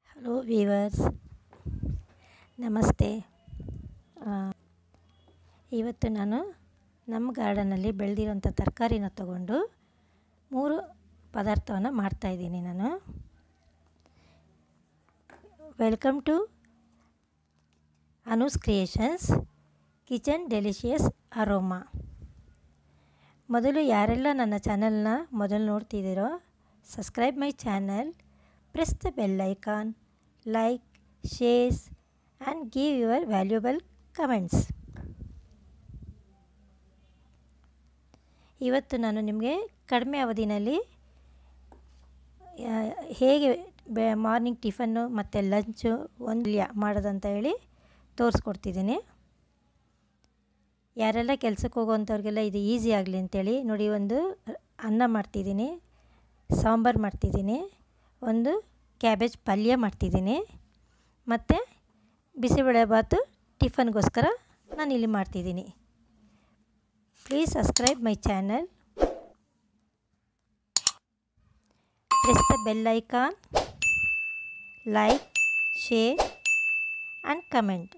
hello viewers ನಮಸ್ತೆ ಆ, ಇವತ್ತು ನಾನು ನಮ್ಮ ಗಾರ್ಡನಲ್ಲಿ ಬೆಳೆದಿರೋಂಥ ತರಕಾರಿನ ತಗೊಂಡು ಮೂರು ಪದಾರ್ಥವನ್ನು ಮಾಡ್ತಾಯಿದ್ದೀನಿ ನಾನು welcome to Anu's creations kitchen delicious aroma ಮೊದಲು ಯಾರೆಲ್ಲ ನನ್ನ ಚಾನಲ್ನ ಮೊದಲು ನೋಡ್ತಿದ್ದೀರೋ subscribe my channel press the bell icon like shares and give your valuable comments ಇವತ್ತು ನಾನು ನಿಮಗೆ ಕಡಿಮೆ ಅವಧಿನಲ್ಲಿ ಆ, ಹೇಗೆ ಬೆ ಮಾರ್ನಿಂಗ್ ಟಿಫನ್ನು ಮತ್ತು ಲಂಚು ಒಂದು ಮಾಡೋದಂತ ಹೇಳಿ ತೋರಿಸ್ಕೊಡ್ತಿದ್ದೀನಿ ಯಾರೆಲ್ಲ ಕೆಲಸಕ್ಕೆ ಹೋಗೋವಂಥವ್ರಿಗೆಲ್ಲ ಇದು ಈಸಿ ಆಗಲಿ ಅಂತೇಳಿ ನೋಡಿ ಒಂದು ಅನ್ನ ಮಾಡ್ತಿದ್ದೀನಿ ಸಾಂಬಾರು ಮಾಡ್ತಿದ್ದೀನಿ ಒಂದು ಕ್ಯಾಬೇಜ್ ಪಲ್ಯ ಮಾಡ್ತಿದ್ದೀನಿ ಮತ್ತು ಬಿಸಿಬೇಳೆಭಾತು ಟಿಫನ್ಗೋಸ್ಕರ ನಾನು ಇಲ್ಲಿ ಮಾಡ್ತಿದ್ದೀನಿ please subscribe my channel press the bell icon like share and comment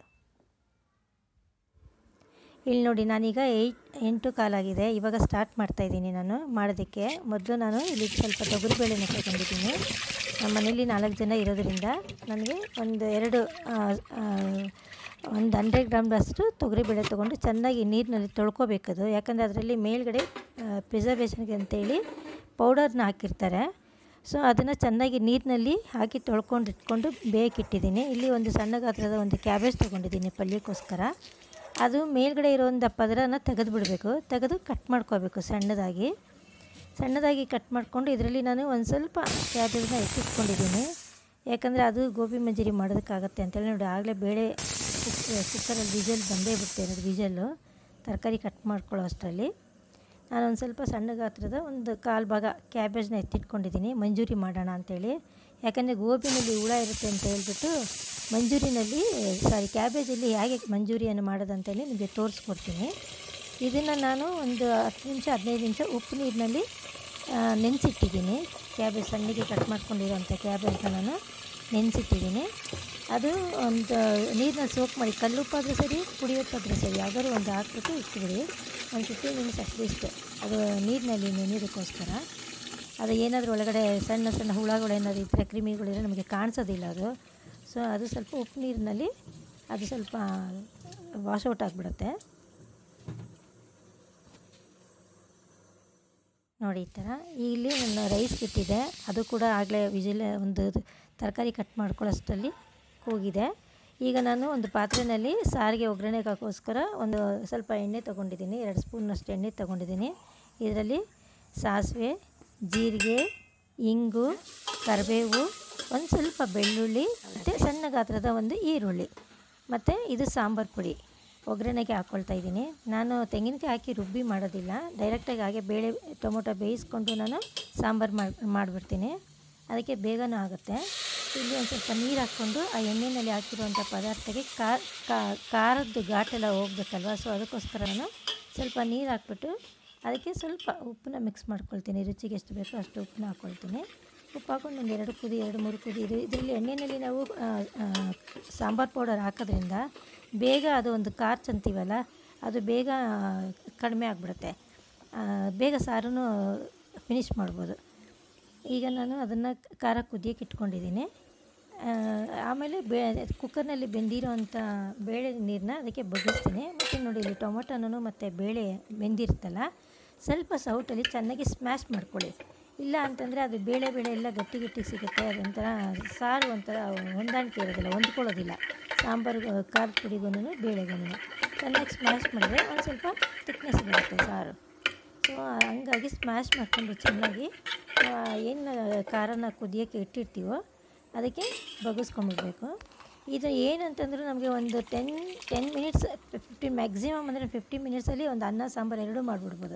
ಇಲ್ಲಿ ನೋಡಿ ನಾನೀಗ ಏಯ್ಟ್ ಎಂಟು ಕಾಲಾಗಿದೆ ಇವಾಗ ಸ್ಟಾರ್ಟ್ ಮಾಡ್ತಾಯಿದ್ದೀನಿ ನಾನು ಮಾಡೋದಕ್ಕೆ ಮೊದಲು ನಾನು ಇಲ್ಲಿ ಸ್ವಲ್ಪ ತೊಗರಿಬೇಳೆನ ತಗೊಂಡಿದ್ದೀನಿ ನಮ್ಮ ಮನೇಲಿ ನಾಲ್ಕು ಜನ ಇರೋದರಿಂದ ನನಗೆ ಒಂದು ಎರಡು ಆ, ಆ, ಒಂದು ಹಂಡ್ರೆಡ್ ಗ್ರಾಮ್ದಷ್ಟು ತೊಗರಿಬೇಳೆ ತೊಗೊಂಡು ಚೆನ್ನಾಗಿ ನೀರಿನಲ್ಲಿ ತೊಳ್ಕೊಬೇಕದು ಯಾಕಂದರೆ ಅದರಲ್ಲಿ ಮೇಲ್ಗಡೆ ಪ್ರಿಸರ್ವೇಷನ್ಗೆ ಅಂತೇಳಿ ಪೌಡರ್ನ ಹಾಕಿರ್ತಾರೆ ಸೊ ಅದನ್ನು ಚೆನ್ನಾಗಿ ನೀರಿನಲ್ಲಿ ಹಾಕಿ ತೊಳ್ಕೊಂಡು ಇಟ್ಕೊಂಡು ಬೇಯಕ್ಕಿಟ್ಟಿದ್ದೀನಿ ಇಲ್ಲಿ ಒಂದು ಸಣ್ಣ ಗಾತ್ರದ ಒಂದು ಕ್ಯಾಬೇಜ್ ತೊಗೊಂಡಿದ್ದೀನಿ ಪಲ್ಯಕ್ಕೋಸ್ಕರ ಅದು ಮೇಲ್ಗಡೆ ಇರೋಂಥ ಪದರನ ತೆಗೆದು ಬಿಡಬೇಕು ತೆಗೆದು ಕಟ್ ಮಾಡ್ಕೋಬೇಕು ಸಣ್ಣದಾಗಿ ಸಣ್ಣದಾಗಿ ಕಟ್ ಮಾಡಿಕೊಂಡು ಇದರಲ್ಲಿ ನಾನು ಒಂದು ಸ್ವಲ್ಪ ಕ್ಯಾಬೇಜ್ನ ಎತ್ತಿಟ್ಕೊಂಡಿದ್ದೀನಿ ಯಾಕಂದರೆ ಅದು ಗೋಬಿ ಮಂಜೂರಿ ಮಾಡೋದಕ್ಕಾಗತ್ತೆ ಅಂತೇಳಿ ನೋಡಿ ಆಗಲೇ ಬೇಳೆ ಕುಕ್ ಕುಕ್ಕರಲ್ಲಿ ವಿಜಲ್ ಬಂದೇ ಬಿಡ್ತೆ ಎರಡು ವಿಜಲ್ಲು ತರಕಾರಿ ಕಟ್ ಮಾಡ್ಕೊಳ್ಳೋ ಅಷ್ಟರಲ್ಲಿ ನಾನು ಒಂದು ಸ್ವಲ್ಪ ಸಣ್ಣ ಗಾತ್ರದ ಒಂದು ಕಾಲು ಭಾಗ ಕ್ಯಾಬೇಜ್ನ ಎತ್ತಿಟ್ಕೊಂಡಿದ್ದೀನಿ ಮಂಜೂರಿ ಮಾಡೋಣ ಅಂತೇಳಿ ಯಾಕಂದರೆ ಗೋಬಿನಲ್ಲಿ ಹುಳ ಇರುತ್ತೆ ಅಂತ ಹೇಳ್ಬಿಟ್ಟು ಮಂಜೂರಿನಲ್ಲಿ ಸಾರಿ ಕ್ಯಾಬೇಜಲ್ಲಿ ಹೇಗೆ ಮಂಜೂರಿಯನ್ನು ಮಾಡೋದಂತೇಳಿ ನಿಮಗೆ ತೋರಿಸ್ಕೊಡ್ತೀನಿ ಇದನ್ನು ನಾನು ಒಂದು ಹತ್ತು ನಿಮಿಷ ಹದಿನೈದು ನಿಮಿಷ ಉಪ್ಪು ನೀರಿನಲ್ಲಿ ನೆನೆಸಿಟ್ಟಿದ್ದೀನಿ ಕ್ಯಾಬೇಜ್ ಸಣ್ಣಗೆ ಕಟ್ ಮಾಡ್ಕೊಂಡಿರೋಂಥ ಕ್ಯಾಬೇಜ್ನ ನಾನು ನೆನೆಸಿಟ್ಟಿದ್ದೀನಿ ಅದು ಒಂದು ನೀರಿನಲ್ಲಿ ಸೋಕ್ ಮಾಡಿ ಕಲ್ಲುಪ್ಪಾದರೂ ಸರಿ ಪುಡಿಯುಪ್ಪಾದರೂ ಸರಿ ಯಾವ್ದಾದ್ರು ಒಂದು ಹಾಕ್ಬಿಟ್ಟು ಇಟ್ಬಿಡಿ ಒಂದು ಫಿಫ್ಟೀನ್ ಮಿನಿಟ್ಸ್ ಅಟ್ಲೀಸ್ಟ್ ಅದು ನೀರಿನಲ್ಲಿ ನೆನೆಯೋದಕ್ಕೋಸ್ಕರ ಅದು ಏನಾದರೂ ಒಳಗಡೆ ಸಣ್ಣ ಸಣ್ಣ ಹುಳಗಳು ಏನಾದರೂ ಇದ್ದರೆ ಕ್ರಿಮಿಗಳಿದ್ರೆ ನಮಗೆ ಕಾಣಿಸೋದಿಲ್ಲ ಅದು ಸೊ ಅದು ಸ್ವಲ್ಪ ಉಪ್ಪು ನೀರಿನಲ್ಲಿ ಅದು ಸ್ವಲ್ಪ ವಾಶ್ ಔಟ್ ಆಗಿಬಿಡುತ್ತೆ ನೋಡಿ ಈ ಥರ ಇಲ್ಲಿ ನನ್ನ ರೈಸ್ ಇಟ್ಟಿದೆ ಅದು ಕೂಡ ಆಗಲೇ ವಿಜಿಲ್ ಒಂದು ತರಕಾರಿ ಕಟ್ ಮಾಡ್ಕೊಳ್ಳೋಷ್ಟರಲ್ಲಿ ಕೂಗಿದೆ ಈಗ ನಾನು ಒಂದು ಪಾತ್ರೆಯಲ್ಲಿ ಸಾರಿಗೆ ಒಗ್ಗರಣೆಗೆ ಹಾಕೋಸ್ಕರ ಒಂದು ಸ್ವಲ್ಪ ಎಣ್ಣೆ ತೊಗೊಂಡಿದ್ದೀನಿ ಎರಡು ಸ್ಪೂನಷ್ಟು ಎಣ್ಣೆ ತೊಗೊಂಡಿದ್ದೀನಿ ಇದರಲ್ಲಿ ಸಾಸಿವೆ ಜೀರಿಗೆ ಇಂಗು ಕರಿಬೇವು ಒಂದು ಸ್ವಲ್ಪ ಬೆಳ್ಳುಳ್ಳಿ ಮತ್ತು ಸಣ್ಣ ಗಾತ್ರದ ಒಂದು ಈರುಳ್ಳಿ ಮತ್ತು ಇದು ಸಾಂಬಾರು ಪುಡಿ ಒಗ್ಗರಣೆಗೆ ಹಾಕ್ಕೊಳ್ತಾ ಇದ್ದೀನಿ ನಾನು ತೆಂಗಿನಕಾಯಿ ಹಾಕಿ ರುಬ್ಬಿ ಮಾಡೋದಿಲ್ಲ ಡೈರೆಕ್ಟಾಗಿ ಹಾಗೆ ಬೇಳೆ ಟೊಮೊಟೊ ಬೇಯಿಸ್ಕೊಂಡು ನಾನು ಸಾಂಬಾರು ಮಾಡಿ ಮಾಡಿಬಿಡ್ತೀನಿ ಅದಕ್ಕೆ ಬೇಗನೂ ಆಗುತ್ತೆ ಇಲ್ಲಿ ಒಂದು ಸ್ವಲ್ಪ ನೀರು ಹಾಕ್ಕೊಂಡು ಆ ಎಣ್ಣೆಯಲ್ಲಿ ಹಾಕಿರುವಂಥ ಪದಾರ್ಥಕ್ಕೆ ಖಾರದ್ದು ಘಾಟೆಲ್ಲ ಹೋಗ್ಬೇಕಲ್ವ ಸೊ ಅದಕ್ಕೋಸ್ಕರ ನಾನು ಸ್ವಲ್ಪ ನೀರು ಹಾಕ್ಬಿಟ್ಟು ಅದಕ್ಕೆ ಸ್ವಲ್ಪ ಉಪ್ಪನ್ನ ಮಿಕ್ಸ್ ಮಾಡ್ಕೊಳ್ತೀನಿ ರುಚಿಗೆ ಎಷ್ಟು ಬೇಕೋ ಅಷ್ಟು ಉಪ್ಪನ್ನ ಹಾಕ್ಕೊಳ್ತೀನಿ ಉಪ್ಪು ಹಾಕೊಂಡು ಒಂದು ಎರಡು ಕುದಿ ಎರಡು ಮೂರು ಕುದಿ ಇದು ಇದರಲ್ಲಿ ಎಣ್ಣೆಯಲ್ಲಿ ನಾವು ಆ, ಆ, ಸಾಂಬಾರು ಪೌಡರ್ ಹಾಕೋದ್ರಿಂದ ಬೇಗ ಅದು ಒಂದು ಕಾರ್ಚ್ ಅಂತೀವಲ್ಲ ಅದು ಬೇಗ ಕಡಿಮೆ ಆಗಿಬಿಡುತ್ತೆ ಬೇಗ ಸಾರೂ ಫಿನಿಷ್ ಮಾಡ್ಬೋದು ಈಗ ನಾನು ಅದನ್ನು ಖಾರ ಕುದಿಯೋಕೆ ಇಟ್ಕೊಂಡಿದ್ದೀನಿ ಆ, ಆಮೇಲೆ ಬೇ ಕುಕ್ಕರ್ನಲ್ಲಿ ಬೆಂದಿರೋ ಅಂಥ ಬೇಳೆ ನೀರನ್ನ ಅದಕ್ಕೆ ಬಗ್ಗಿಸ್ತೀನಿ ಮತ್ತು ನೋಡಿ ಇಲ್ಲಿ ಟೊಮೊಟೊನೂ ಮತ್ತು ಬೇಳೆ ಬೆಂದಿರುತ್ತಲ್ಲ ಸ್ವಲ್ಪ ಸೌಟಲ್ಲಿ ಚೆನ್ನಾಗಿ ಸ್ಮ್ಯಾಶ್ ಮಾಡ್ಕೊಳ್ಳಿ ಇಲ್ಲ ಅಂತಂದರೆ ಅದು ಬೇಳೆ ಬೇಳೆ ಎಲ್ಲ ಗಟ್ಟಿ ಗಟ್ಟಿ ಸಿಗುತ್ತೆ ಅದೊಂಥರ ಸಾರು ಒಂಥರ ಹೊಂದಾಣಿಕೆ ಇರೋದಿಲ್ಲ ಹೊಂದ್ಕೊಳ್ಳೋದಿಲ್ಲ ಸಾಂಬಾರು ಖಾರದ ಪುಡಿಗೂ ಬೇಳೆಗೂ ಚೆನ್ನಾಗಿ ಸ್ಮ್ಯಾಶ್ ಮಾಡಿದ್ರೆ ಒಂದು ಸ್ವಲ್ಪ ತಿಕ್ನೆಸ್ ಬರುತ್ತೆ ಸಾರು ಸೊ ಹಂಗಾಗಿ ಸ್ಮ್ಯಾಶ್ ಮಾಡಿಕೊಂಡು ಚೆನ್ನಾಗಿ ಏನು ಖಾರನ ಕುದಿಯೋಕ್ಕೆ ಇಟ್ಟಿರ್ತೀವೋ ಅದಕ್ಕೆ ಬಗ್ಗಿಸ್ಕೊಂಬಿಡ್ಬೇಕು ಇದು ಏನಂತಂದ್ರೆ ನಮಗೆ ಒಂದು ten ten minutes fifteen maximum ಅಂದರೆ ಫಿಫ್ಟೀನ್ ಮಿನಿಟ್ಸಲ್ಲಿ ಒಂದು ಅನ್ನ ಸಾಂಬಾರು ಎರಡೂ ಮಾಡಿಬಿಡ್ಬೋದು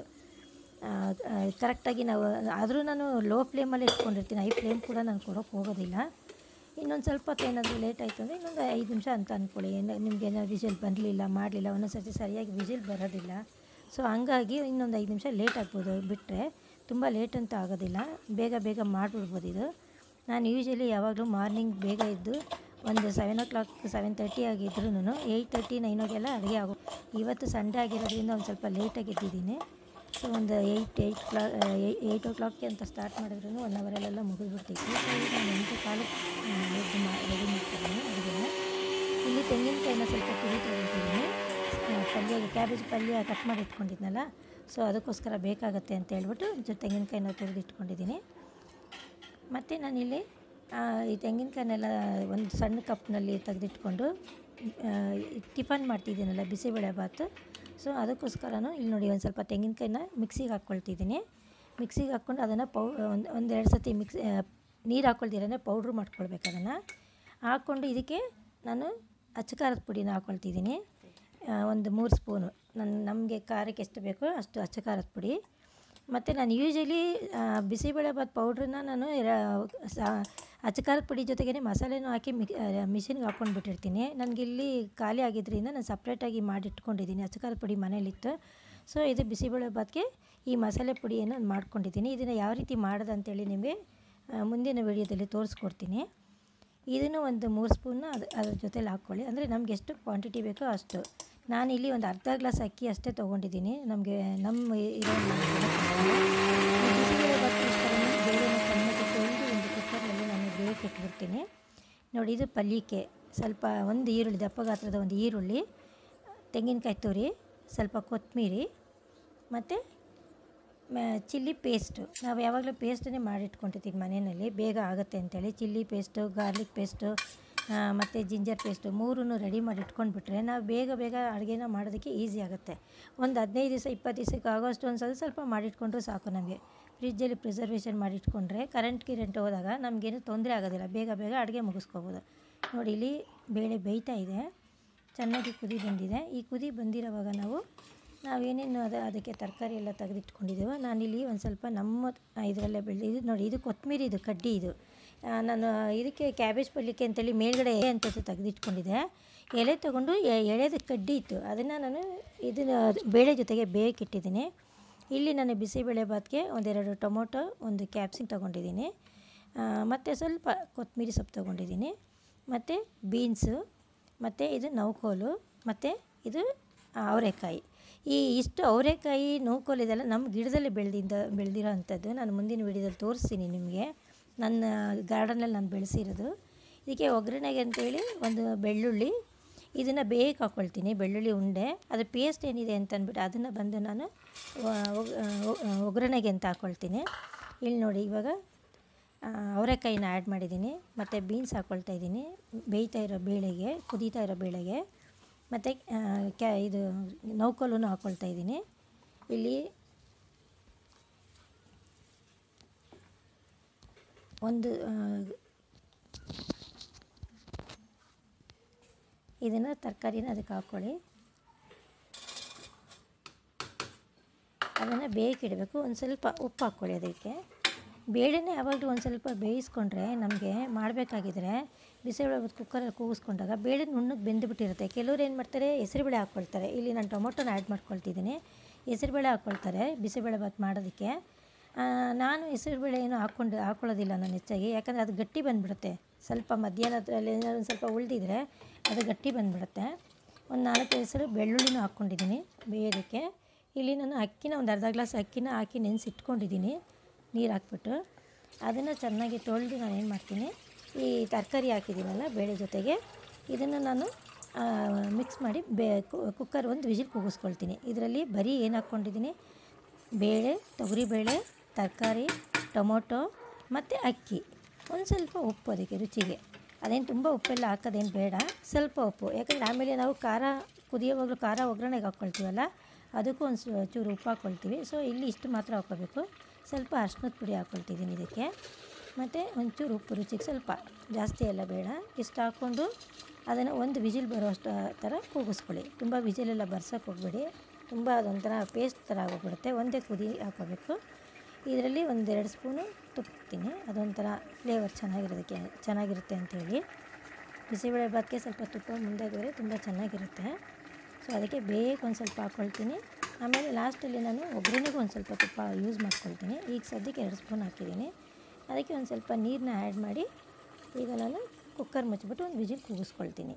ಕರೆಕ್ಟಾಗಿ ನಾವು ಆದರೂ ನಾನು ಲೋ ಫ್ಲೇಮಲ್ಲಿ ಇಟ್ಕೊಂಡಿರ್ತೀನಿ ಹೈ ಫ್ಲೇಮ್ ಕೂಡ ನಾನು ಕೊಡೋಕ್ಕೆ ಹೋಗೋದಿಲ್ಲ ಇನ್ನೊಂದು ಸ್ವಲ್ಪ ಹೊತ್ತು ಏನಾದರೂ ಲೇಟ್ ಆಯಿತು ಅಂದರೆ ಇನ್ನೊಂದು ಐದು ನಿಮಿಷ ಅಂತ ಅಂದ್ಕೊಳ್ಳಿ ಏನು ನಿಮ್ಗೆ ಏನಾದ್ರು ವಿಜಿಲ್ ಬರಲಿಲ್ಲ ಮಾಡಲಿಲ್ಲ ಒಂದೊಂದು ಸರ್ತಿ ಸರಿಯಾಗಿ ವಿಜಿಲ್ ಬರೋದಿಲ್ಲ ಸೊ ಹಂಗಾಗಿ ಇನ್ನೊಂದು ಐದು ನಿಮಿಷ ಲೇಟ್ ಆಗ್ಬೋದು ಬಿಟ್ಟರೆ ತುಂಬ ಲೇಟ್ ಅಂತ ಆಗೋದಿಲ್ಲ ಬೇಗ ಬೇಗ ಮಾಡಿಬಿಡ್ಬೋದು ಇದು ನಾನು ಯೂಶಲಿ ಯಾವಾಗಲೂ ಮಾರ್ನಿಂಗ್ ಬೇಗ ಇದ್ದು ಒಂದು seven o'clock seven thirty ಆಗಿದ್ರೂ ಏಯ್ಟ್ ತರ್ಟಿ ನೈನೋಗೆಲ್ಲ ಅಡುಗೆ ಆಗೋ ಇವತ್ತು ಸಂಡೇ ಆಗಿರೋದ್ರಿಂದ ಒಂದು ಸ್ವಲ್ಪ ಲೇಟಾಗಿ ಎದ್ದಿದ್ದೀನಿ ಸೊ ಒಂದು ಏಯ್ಟ್ ಏಯ್ಟ್ ಕ್ಲಾ ಏಯ್ಟ್ ಓ ಕ್ಲಾಕ್ಗೆ ಅಂತ ಸ್ಟಾರ್ಟ್ ಮಾಡಿದ್ರು ಒನ್ ಅವರಲ್ಲೆಲ್ಲ ಮುಗಿದ್ಬಿಡ್ತಿತ್ತು ಸೊ ಈಗ ನಾನು ಎಂಟು ಕಾಲಕ್ಕೆ ಎದ್ದು ಮಾ ರೆಡಿ ಮಾಡ್ತಿದ್ದೀನಿ ಅಡುಗೆನ ಇಲ್ಲಿ ತೆಂಗಿನಕಾಯಿನ ಸ್ವಲ್ಪ ತುರಿ ತೊಗೊಳ್ತಿದ್ದೀನಿ ಪಲ್ಯ ಕ್ಯಾಬೇಜ್ ಪಲ್ಯ ಕಟ್ ಮಾಡಿ ಇಟ್ಕೊಂಡಿದ್ನಲ್ಲ ಸೊ ಅದಕ್ಕೋಸ್ಕರ ಬೇಕಾಗತ್ತೆ ಅಂತ ಹೇಳ್ಬಿಟ್ಟು ಒಂಚೂರು ತೆಂಗಿನಕಾಯಿನ ತುರಿದು ಇಟ್ಕೊಂಡಿದ್ದೀನಿ ಮತ್ತು ನಾನಿಲ್ಲಿ ಆ, ಈ ತೆಂಗಿನಕಾಯಿನೆಲ್ಲ ಒಂದು ಸಣ್ಣ ಕಪ್ನಲ್ಲಿ ತೆಗೆದಿಟ್ಕೊಂಡು ಟಿಫನ್ ಮಾಡ್ತಿದ್ದೀನಲ್ಲ ಬಿಸಿಬೇಳೆ ಭಾತು ಸೊ ಅದಕ್ಕೋಸ್ಕರನೂ ಇಲ್ಲಿ ನೋಡಿ ಒಂದು ಸ್ವಲ್ಪ ತೆಂಗಿನಕಾಯಿನ ಮಿಕ್ಸಿಗೆ ಹಾಕ್ಕೊಳ್ತಿದ್ದೀನಿ ಮಿಕ್ಸಿಗೆ ಹಾಕ್ಕೊಂಡು ಅದನ್ನು ಪೌ ಒಂದು ಒಂದೆರಡು ಸತಿ ಮಿಕ್ಸ್ ನೀರು ಹಾಕ್ಕೊಳ್ತೀರನೇ ಪೌಡ್ರ್ ಮಾಡ್ಕೊಳ್ಬೇಕು ಅದನ್ನು ಹಾಕ್ಕೊಂಡು ಇದಕ್ಕೆ ನಾನು ಅಚ್ಚಕಾರದ ಪುಡಿನ ಹಾಕ್ಕೊಳ್ತಿದ್ದೀನಿ ಆ, ಒಂದು ಮೂರು ಸ್ಪೂನು ನನ್ನ ನಮಗೆ ಖಾರಕ್ಕೆ ಎಷ್ಟು ಬೇಕೋ ಅಷ್ಟು ಅಚ್ಚ ಖಾರದ ಪುಡಿ ಮತ್ತು ನಾನು ಯೂಶಲಿ ಬಿಸಿಬೇಳೆಭಾತ್ ಪೌಡ್ರನ್ನ ನಾನು ರ- ಸಾ ಅಚ್ಚ ಖಾರದ ಪುಡಿ ಜೊತೆಗೇ ಮಸಾಲೆನೂ ಹಾಕಿ ಮಿಕ್ ಮಿಷಿನ್ಗೆ ಹಾಕ್ಕೊಂಡು ಬಿಟ್ಟಿರ್ತೀನಿ ನನಗಿಲ್ಲಿ ಖಾಲಿ ಆಗಿದ್ದರಿಂದ ನಾನು ಸಪ್ರೇಟಾಗಿ ಮಾಡಿ ಇಟ್ಕೊಂಡಿದ್ದೀನಿ ಅಚ್ಚ ಖಾರದ ಪುಡಿ ಮನೇಲಿತ್ತು ಸೊ ಇದು ಬಿಸಿಬೇಳೆಭಾತ್ಗೆ ಈ ಮಸಾಲೆ ಪುಡಿಯನ್ನು ನಾನು ಮಾಡ್ಕೊಂಡಿದ್ದೀನಿ ಇದನ್ನು ಯಾವ ರೀತಿ ಮಾಡೋದು ಅಂತೇಳಿ ನಿಮಗೆ ಆ, ಮುಂದಿನ ವೀಡಿಯೋದಲ್ಲಿ ತೋರಿಸ್ಕೊಡ್ತೀನಿ ಇದನ್ನು ಒಂದು ಮೂರು ಸ್ಪೂನ್ನ ಅದು ಅದ್ರ ಜೊತೆಲಿ ಹಾಕ್ಕೊಳ್ಳಿ ಅಂದರೆ ನಮ್ಗೆ ಎಷ್ಟು ಕ್ವಾಂಟಿಟಿ ಬೇಕೋ ಅಷ್ಟು ನಾನಿಲ್ಲಿ ಒಂದು ಅರ್ಧ ಗ್ಲಾಸ್ ಅಕ್ಕಿ ಅಷ್ಟೇ ತೊಗೊಂಡಿದ್ದೀನಿ ನಮಗೆ ನಮ್ಮ ಇರೋ ಬೇಳೆನ ಚೆನ್ನಾಗಿ ತೊಳೆದು ಒಂದು ಕುಕ್ಕರ್ನಲ್ಲಿ ನಾನು ಬೇಯಕ್ಕೆ ಇಟ್ಬಿಡ್ತೀನಿ ನೋಡಿ ಇದು ಪಲ್ಯಕ್ಕೆ ಸ್ವಲ್ಪ ಒಂದು ಈರುಳ್ಳಿ ದಪ್ಪ ಗಾತ್ರದ ಒಂದು ಈರುಳ್ಳಿ ತೆಂಗಿನಕಾಯಿ ತುರಿ ಸ್ವಲ್ಪ ಕೊತ್ತಂಬರಿ ಮತ್ತು ಚಿಲ್ಲಿ ಪೇಸ್ಟು ನಾವು ಯಾವಾಗಲೂ ಪೇಸ್ಟನ್ನೇ ಮಾಡಿಟ್ಕೊಂಡಿರ್ತೀವಿ ಮನೆಯಲ್ಲಿ ಬೇಗ ಆಗುತ್ತೆ ಅಂತೇಳಿ ಚಿಲ್ಲಿ ಪೇಸ್ಟು ಗಾರ್ಲಿಕ್ ಪೇಸ್ಟು ಮತ್ತು ಜಿಂಜರ್ ಪೇಸ್ಟು ಮೂರನ್ನು ರೆಡಿ ಮಾಡಿ ಇಟ್ಕೊಂಡ್ಬಿಟ್ರೆ ನಾವು ಬೇಗ ಬೇಗ ಅಡುಗೆನ ಮಾಡೋದಕ್ಕೆ ಈಸಿ ಆಗುತ್ತೆ ಒಂದು ಹದಿನೈದು ದಿವಸ ಇಪ್ಪತ್ತು ದಿವಸಕ್ಕೆ ಆಗೋಷ್ಟು ಒಂದು ಸ್ವಲ್ಪ ಸ್ವಲ್ಪ ಮಾಡಿಟ್ಕೊಂಡ್ರೆ ಸಾಕು ನಮಗೆ ಫ್ರಿಜ್ಜಲ್ಲಿ ಪ್ರಿಸರ್ವೇಷನ್ ಮಾಡಿಟ್ಕೊಂಡ್ರೆ ಕರೆಂಟ್ ಗಿರೆಂಟ್ ಹೋದಾಗ ನಮಗೇನು ತೊಂದರೆ ಆಗೋದಿಲ್ಲ ಬೇಗ ಬೇಗ ಅಡುಗೆ ಮುಗಿಸ್ಕೋಬೋದು ನೋಡಿ ಇಲ್ಲಿ ಬೇಳೆ ಬೇಯ್ತಾ ಇದೆ ಚೆನ್ನಾಗಿ ಕುದಿ ಬಂದಿದೆ ಈ ಕುದಿ ಬಂದಿರೋವಾಗ ನಾವು ನಾವೇನೇನು ಅದ ಅದಕ್ಕೆ ತರಕಾರಿ ಎಲ್ಲ ತೆಗೆದಿಟ್ಕೊಂಡಿದ್ದೀವೋ ನಾನಿಲ್ಲಿ ಒಂದು ಸ್ವಲ್ಪ ನಮ್ಮ ಇದರಲ್ಲೇ ಬೆಳೆದು ಇದು ನೋಡಿ ಇದು ಕೊತ್ತಂಬರಿ ಇದು ಕಡ್ಡಿ ಇದು ಆ, ನಾನು ಇದಕ್ಕೆ ಕ್ಯಾಬೇಜ್ ಪಲ್ಯಕ್ಕೆ ಅಂತೇಳಿ ಮೇಲ್ಗಡೆ ಎಲೆ ಅಂತ ತೆಗೆದಿಟ್ಕೊಂಡಿದ್ದೆ ಎಲೆ ತೊಗೊಂಡು ಎ- ಎಳೆದ ಕಡ್ಡಿ ಇತ್ತು ಅದನ್ನು ನಾನು ಇದನ್ನು ಬೇಳೆ ಜೊತೆಗೆ ಬೇಯಕ್ಕಿಟ್ಟಿದ್ದೀನಿ ಇಲ್ಲಿ ನಾನು ಬಿಸಿಬೇಳೆ ಭಾತ್ಗೆ ಒಂದೆರಡು ಟೊಮೊಟೊ ಒಂದು ಕ್ಯಾಪ್ಸಿನ್ ತೊಗೊಂಡಿದ್ದೀನಿ ಮತ್ತು ಸ್ವಲ್ಪ ಕೊತ್ತಂಬರಿ ಸೊಪ್ಪು ತೊಗೊಂಡಿದ್ದೀನಿ ಮತ್ತು ಬೀನ್ಸು ಮತ್ತು ಇದು ನೌಕೋಲು ಮತ್ತು ಇದು ಅವರೆಕಾಯಿ ಈ ಇಷ್ಟು ಅವರೆಕಾಯಿ ನೌಕೋಲು ಇದೆಲ್ಲ ನಮ್ಮ ಗಿಡದಲ್ಲಿ ಬೆಳೆದಿದ್ದ ಬೆಳೆದಿರೋ ಅಂಥದ್ದು ನಾನು ಮುಂದಿನ ವೀಡಿಯೋದಲ್ಲಿ ತೋರಿಸ್ತೀನಿ ನಿಮಗೆ ನನ್ನ ಗಾರ್ಡನಲ್ಲಿ ನಾನು ಬೆಳೆಸಿರೋದು ಇದಕ್ಕೆ ಒಗ್ಗರಣೆಗೆ ಅಂತೇಳಿ ಒಂದು ಬೆಳ್ಳುಳ್ಳಿ ಇದನ್ನು ಬೇಯಕ್ಕೆ ಹಾಕ್ಕೊಳ್ತೀನಿ ಬೆಳ್ಳುಳ್ಳಿ ಉಂಡೆ ಅದು ಪೇಸ್ಟ್ ಏನಿದೆ ಅಂತ ಅಂದ್ಬಿಟ್ಟು ಅದನ್ನು ಬಂದು ನಾನು ವ- ಒಗ್- ಒ- ಒಗ್ಗರಣೆಗೆ ಅಂತ ಹಾಕ್ಕೊಳ್ತೀನಿ ಇಲ್ಲಿ ನೋಡಿ ಇವಾಗ ಆ, ಅವರೆಕಾಯಿನ ಆ್ಯಡ್ ಮಾಡಿದ್ದೀನಿ ಮತ್ತು ಬೀನ್ಸ್ ಹಾಕ್ಕೊಳ್ತಾ ಇದ್ದೀನಿ ಬೇಯ್ತಾ ಇರೋ ಬೇಳೆಗೆ ಕುದೀತಾ ಇರೋ ಬೇಳೆಗೆ ಮತ್ತು ಕ್ಯಾ ಇದು ನೌಕಲೂ ಹಾಕ್ಕೊಳ್ತಾ ಇದ್ದೀನಿ ಇಲ್ಲಿ ಒಂದು ಇದನ್ನು ತರಕಾರಿನ ಅದಕ್ಕೆ ಹಾಕ್ಕೊಳ್ಳಿ ಅದನ್ನು ಬೇಯಕ್ಕಿಡಬೇಕು ಒಂದು ಸ್ವಲ್ಪ ಉಪ್ಪು ಹಾಕ್ಕೊಳ್ಳಿ ಅದಕ್ಕೆ ಬೇಳೆನೇ ಯಾವಾಗಲೂ ಒಂದು ಸ್ವಲ್ಪ ಬೇಯಿಸ್ಕೊಂಡ್ರೆ ನಮಗೆ ಮಾಡಬೇಕಾಗಿದ್ರೆ ಬಿಸಿಬೇಳೆ ಕುಕ್ಕರಲ್ಲಿ ಕೂಗಿಸ್ಕೊಂಡಾಗ ಬೇಳೆ ನುಣ್ಣಗೆ ಬೆಂದುಬಿಟ್ಟಿರುತ್ತೆ ಕೆಲವ್ರು ಏನು ಮಾಡ್ತಾರೆ ಹೆಸರುಬೇಳೆ ಹಾಕ್ಕೊಳ್ತಾರೆ ಇಲ್ಲಿ ನಾನು ಟೊಮೊಟೊನ ಆ್ಯಡ್ ಮಾಡ್ಕೊಳ್ತಿದ್ದೀನಿ ಹೆಸರುಬೇಳೆ ಹಾಕ್ಕೊಳ್ತಾರೆ ಬಿಸಿಬೇಳೆ ಭಾತ್ ಮಾಡೋದಕ್ಕೆ ಆ, ನಾನು ಹೆಸರುಬೇಳೆ ಏನು ಹಾಕ್ಕೊಂಡು ಹಾಕ್ಕೊಳ್ಳೋದಿಲ್ಲ ನಾನು ಹೆಚ್ಚಾಗಿ ಯಾಕಂದರೆ ಅದು ಗಟ್ಟಿ ಬಂದುಬಿಡುತ್ತೆ ಸ್ವಲ್ಪ ಮಧ್ಯಾಹ್ನದಲ್ಲಿ ಏನಾದ್ರು ಒಂದು ಸ್ವಲ್ಪ ಉಳಿದಿದ್ರೆ ಅದು ಗಟ್ಟಿ ಬಂದುಬಿಡುತ್ತೆ ಒಂದು ನಾಲ್ಕು ಹೆಸರು ಬೆಳ್ಳುಳ್ಳಿನೂ ಹಾಕ್ಕೊಂಡಿದ್ದೀನಿ ಬೇಯೋದಕ್ಕೆ ಇಲ್ಲಿ ನಾನು ಅಕ್ಕಿನ ಒಂದು ಅರ್ಧ ಗ್ಲಾಸ್ ಅಕ್ಕಿನ ಹಾಕಿ ನೆನೆಸಿಟ್ಕೊಂಡಿದ್ದೀನಿ ನೀರು ಹಾಕ್ಬಿಟ್ಟು ಅದನ್ನು ಚೆನ್ನಾಗಿ ತೊಳೆದು ನಾನು ಏನು ಮಾಡ್ತೀನಿ ಈ ತರಕಾರಿ ಹಾಕಿದ್ದೀನಲ್ಲ ಬೇಳೆ ಜೊತೆಗೆ ಇದನ್ನು ನಾನು ಮಿಕ್ಸ್ ಮಾಡಿ ಬೇ ಕುಕ್ಕರ್ ಒಂದು ವಿಜಿಲ್ ಕೂಗಿಸ್ಕೊಳ್ತೀನಿ ಇದರಲ್ಲಿ ಬರೀ ಏನು ಹಾಕ್ಕೊಂಡಿದ್ದೀನಿ ಬೇಳೆ ತೊಗರಿಬೇಳೆ ತರಕಾರಿ ಟೊಮೊಟೊ ಮತ್ತು ಅಕ್ಕಿ ಒಂದು ಸ್ವಲ್ಪ ಉಪ್ಪು ಅದಕ್ಕೆ ರುಚಿಗೆ ಅದೇನು ತುಂಬ ಉಪ್ಪೆಲ್ಲ ಹಾಕೋದೇನು ಬೇಡ ಸ್ವಲ್ಪ ಉಪ್ಪು ಯಾಕಂದರೆ ಆಮೇಲೆ ನಾವು ಖಾರ ಕುದಿಯೋವಾಗಲೂ ಖಾರ ಒಗ್ಗರಣೆಗೆ ಹಾಕ್ಕೊಳ್ತೀವಲ್ಲ ಅದಕ್ಕೂ ಒಂದು ಚೂ- ಚೂರು ಉಪ್ಪು ಹಾಕ್ಕೊಳ್ತೀವಿ ಸೊ ಇಲ್ಲಿ ಇಷ್ಟು ಮಾತ್ರ ಹಾಕ್ಕೋಬೇಕು ಸ್ವಲ್ಪ ಅರ್ಶಿನದ ಪುಡಿ ಹಾಕ್ಕೊಳ್ತಿದ್ದೀನಿ ಇದಕ್ಕೆ ಮತ್ತು ಒಂಚೂರು ಉಪ್ಪು ರುಚಿಗೆ ಸ್ವಲ್ಪ ಜಾಸ್ತಿ ಎಲ್ಲ ಬೇಡ ಇಷ್ಟು ಹಾಕ್ಕೊಂಡು ಅದನ್ನು ಒಂದು ವಿಜಿಲ್ ಬರೋಷ್ಟು ಥರ ಕೂಗಿಸ್ಕೊಳ್ಳಿ ತುಂಬ ವಿಜಿಲೆಲ್ಲ ಬರ್ಸೋಕೆ ಹೋಗ್ಬೇಡಿ ತುಂಬ ಅದೊಂಥರ ಪೇಸ್ಟ್ ಥರ ಆಗೋಗ್ಬಿಡುತ್ತೆ ಒಂದೇ ಕುದಿ ಹಾಕೋಬೇಕು ಇದರಲ್ಲಿ ಒಂದೆರಡು ಸ್ಪೂನು ತುಪ್ಪ ಹಾಕ್ತೀನಿ ಅದೊಂಥರ ಫ್ಲೇವರ್ ಚೆನ್ನಾಗಿರೋದಕ್ಕೆ ಚೆನ್ನಾಗಿರುತ್ತೆ ಅಂಥೇಳಿ ಬಿಸಿಬೇಳೆ ಭಾತ್ಗೆ ಸ್ವಲ್ಪ ತುಪ್ಪ ಮುಂದೆ ಹಾಕಿದ್ರೆ ತುಂಬ ಚೆನ್ನಾಗಿರುತ್ತೆ ಸೊ ಅದಕ್ಕೆ ಬೇಗ ಒಂದು ಸ್ವಲ್ಪ ಹಾಕ್ಕೊಳ್ತೀನಿ ಆಮೇಲೆ ಲಾಸ್ಟಲ್ಲಿ ನಾನು ಒಗ್ಗರಣೆಗೂ ಒಂದು ಸ್ವಲ್ಪ ತುಪ್ಪ ಯೂಸ್ ಮಾಡ್ಕೊಳ್ತೀನಿ ಈಗ ಸದ್ಯಕ್ಕೆ ಎರಡು ಸ್ಪೂನ್ ಹಾಕಿದ್ದೀನಿ ಅದಕ್ಕೆ ಒಂದು ಸ್ವಲ್ಪ ನೀರನ್ನ ಆ್ಯಡ್ ಮಾಡಿ ಈಗ ನಾನು ಕುಕ್ಕರ್ ಮುಚ್ಚಿಬಿಟ್ಟು ಒಂದು ವಿಜಿಲ್ ಕೂಗಿಸ್ಕೊಳ್ತೀನಿ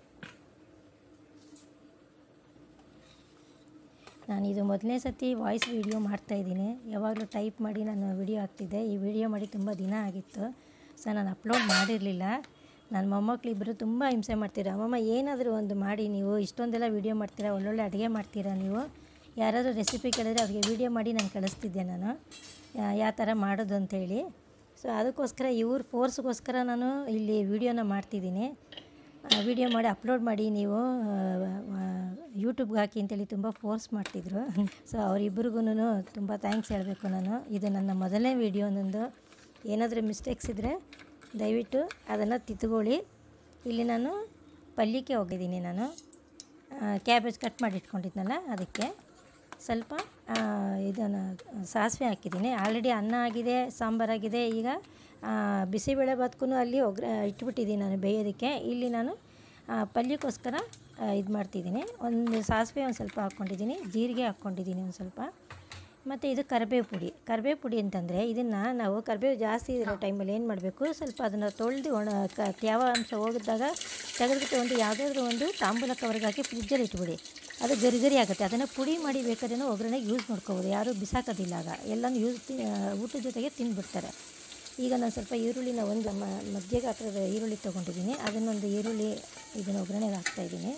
ನಾನು ಇದು ಮೊದಲನೇ ಸತಿ ವಾಯ್ಸ್ ವೀಡಿಯೋ ಮಾಡ್ತಾಯಿದ್ದೀನಿ ಯಾವಾಗಲೂ ಟೈಪ್ ಮಾಡಿ ನಾನು ವಿಡಿಯೋ ಹಾಕ್ತಿದ್ದೆ ಈ ವಿಡಿಯೋ ಮಾಡಿ ತುಂಬ ದಿನ ಆಗಿತ್ತು ಸೊ ನಾನು ಅಪ್ಲೋಡ್ ಮಾಡಿರಲಿಲ್ಲ ನನ್ನ ಮೊಮ್ಮಕ್ಳು ಇಬ್ಬರು ತುಂಬ ಹಿಂಸೆ ಮಾಡ್ತೀರಾ ಅಮ್ಮಮ್ಮ ಏನಾದರೂ ಒಂದು ಮಾಡಿ ನೀವು ಇಷ್ಟೊಂದೆಲ್ಲ ವೀಡಿಯೋ ಮಾಡ್ತೀರಾ ಒಳ್ಳೊಳ್ಳೆ ಅಡುಗೆ ಮಾಡ್ತೀರಾ ನೀವು ಯಾರಾದರೂ ರೆಸಿಪಿ ಕೇಳಿದ್ರೆ ಅವ್ರಿಗೆ ವೀಡಿಯೋ ಮಾಡಿ ನಾನು ಕಳಿಸ್ತಿದ್ದೆ ನಾನು ಯಾವ ಥರ ಮಾಡೋದು ಅಂತೇಳಿ ಸೊ ಅದಕ್ಕೋಸ್ಕರ ಇವ್ರ ಫೋರ್ಸ್ಗೋಸ್ಕರ ನಾನು ಇಲ್ಲಿ ವೀಡಿಯೋನ ಮಾಡ್ತಿದ್ದೀನಿ ವಿಡಿಯೋ ಮಾಡಿ ಅಪ್ಲೋಡ್ ಮಾಡಿ ನೀವು ಯೂಟ್ಯೂಬ್ಗೆ ಹಾಕಿ ಅಂತೇಳಿ ತುಂಬ ಫೋರ್ಸ್ ಮಾಡ್ತಿದ್ರು ಸೊ ಅವರಿಬ್ಬರಿಗೂ ತುಂಬ ಥ್ಯಾಂಕ್ಸ್ ಹೇಳಬೇಕು ನಾನು ಇದು ನನ್ನ ಮೊದಲನೇ ವೀಡಿಯೋ ನಂದು ಏನಾದರೂ ಮಿಸ್ಟೇಕ್ಸ್ ಇದ್ದರೆ ದಯವಿಟ್ಟು ಅದನ್ನು ತಿದ್ದುಕೊಳ್ಳಿ ಇಲ್ಲಿ ನಾನು ಪಲ್ಯಕ್ಕೆ ಹೋಗಿದ್ದೀನಿ ನಾನು ಕ್ಯಾಬೇಜ್ ಕಟ್ ಮಾಡಿ ಇಟ್ಕೊಂಡಿದ್ನಲ್ಲ ಅದಕ್ಕೆ ಸ್ವಲ್ಪ ಇದನ್ನು ಸಾಸಿವೆ ಹಾಕಿದ್ದೀನಿ ಆಲ್ರೆಡಿ ಅನ್ನ ಆಗಿದೆ ಸಾಂಬಾರಾಗಿದೆ ಈಗ ಬಿಸಿಬೇಳೆ ಭಾತ್ಗೂ ಅಲ್ಲಿ ಒಗ್ರ ಇಟ್ಬಿಟ್ಟಿದ್ದೀನಿ ನಾನು ಬೇಯೋದಕ್ಕೆ ಇಲ್ಲಿ ನಾನು ಪಲ್ಯಕ್ಕೋಸ್ಕರ ಇದು ಮಾಡ್ತಿದ್ದೀನಿ ಒಂದು ಸಾಸಿವೆ ಒಂದು ಸ್ವಲ್ಪ ಹಾಕ್ಕೊಂಡಿದ್ದೀನಿ ಜೀರಿಗೆ ಹಾಕ್ಕೊಂಡಿದ್ದೀನಿ ಒಂದು ಸ್ವಲ್ಪ ಮತ್ತು ಇದು ಕರಿಬೇವು ಪುಡಿ ಕರಿಬೇವು ಪುಡಿ ಅಂತಂದರೆ ಇದನ್ನು ನಾವು ಕರಿಬೇವು ಜಾಸ್ತಿ ಇರೋ ಟೈಮಲ್ಲಿ ಏನು ಮಾಡಬೇಕು ಸ್ವಲ್ಪ ಅದನ್ನು ತೊಳೆದು ಒಣ ಕ ತ್ಯಾವ ಅಂಶ ಹೋಗಿದ್ದಾಗ ತೆಗೆದುಬಿಟ್ಟು ಒಂದು ಯಾವುದಾದ್ರೂ ಒಂದು ತಾಂಬೂಲ ಕವರ್ಗೆ ಹಾಕಿ ಫ್ರಿಜ್ಜಲ್ಲಿ ಇಟ್ಬಿಡಿ ಅದು ಗರಿ ಗರಿ ಆಗುತ್ತೆ ಅದನ್ನು ಪುಡಿ ಮಾಡಿ ಬೇಕಾದ್ರೆ ಒಗ್ಗರಣೆಗೆ ಯೂಸ್ ಮಾಡ್ಕೋಬೋದು ಯಾರೂ ಬಿಸಾಕೋದಿಲ್ಲ ಆಗ ಎಲ್ಲನೂ ಯೂಸ್ ಊಟದ ಜೊತೆಗೆ ತಿಂದುಬಿಡ್ತಾರೆ ಈಗ ನಾನು ಸ್ವಲ್ಪ ಈರುಳ್ಳಿನ ಒಂದು ಮಧ್ಯ ಗಾತ್ರದ ಈರುಳ್ಳಿ ತೊಗೊಂಡಿದ್ದೀನಿ ಅದನ್ನೊಂದು ಈರುಳ್ಳಿ ಇದನ್ನು ಒಗ್ಗರಣೆಗೆ ಹಾಕ್ತಾಯಿದ್ದೀನಿ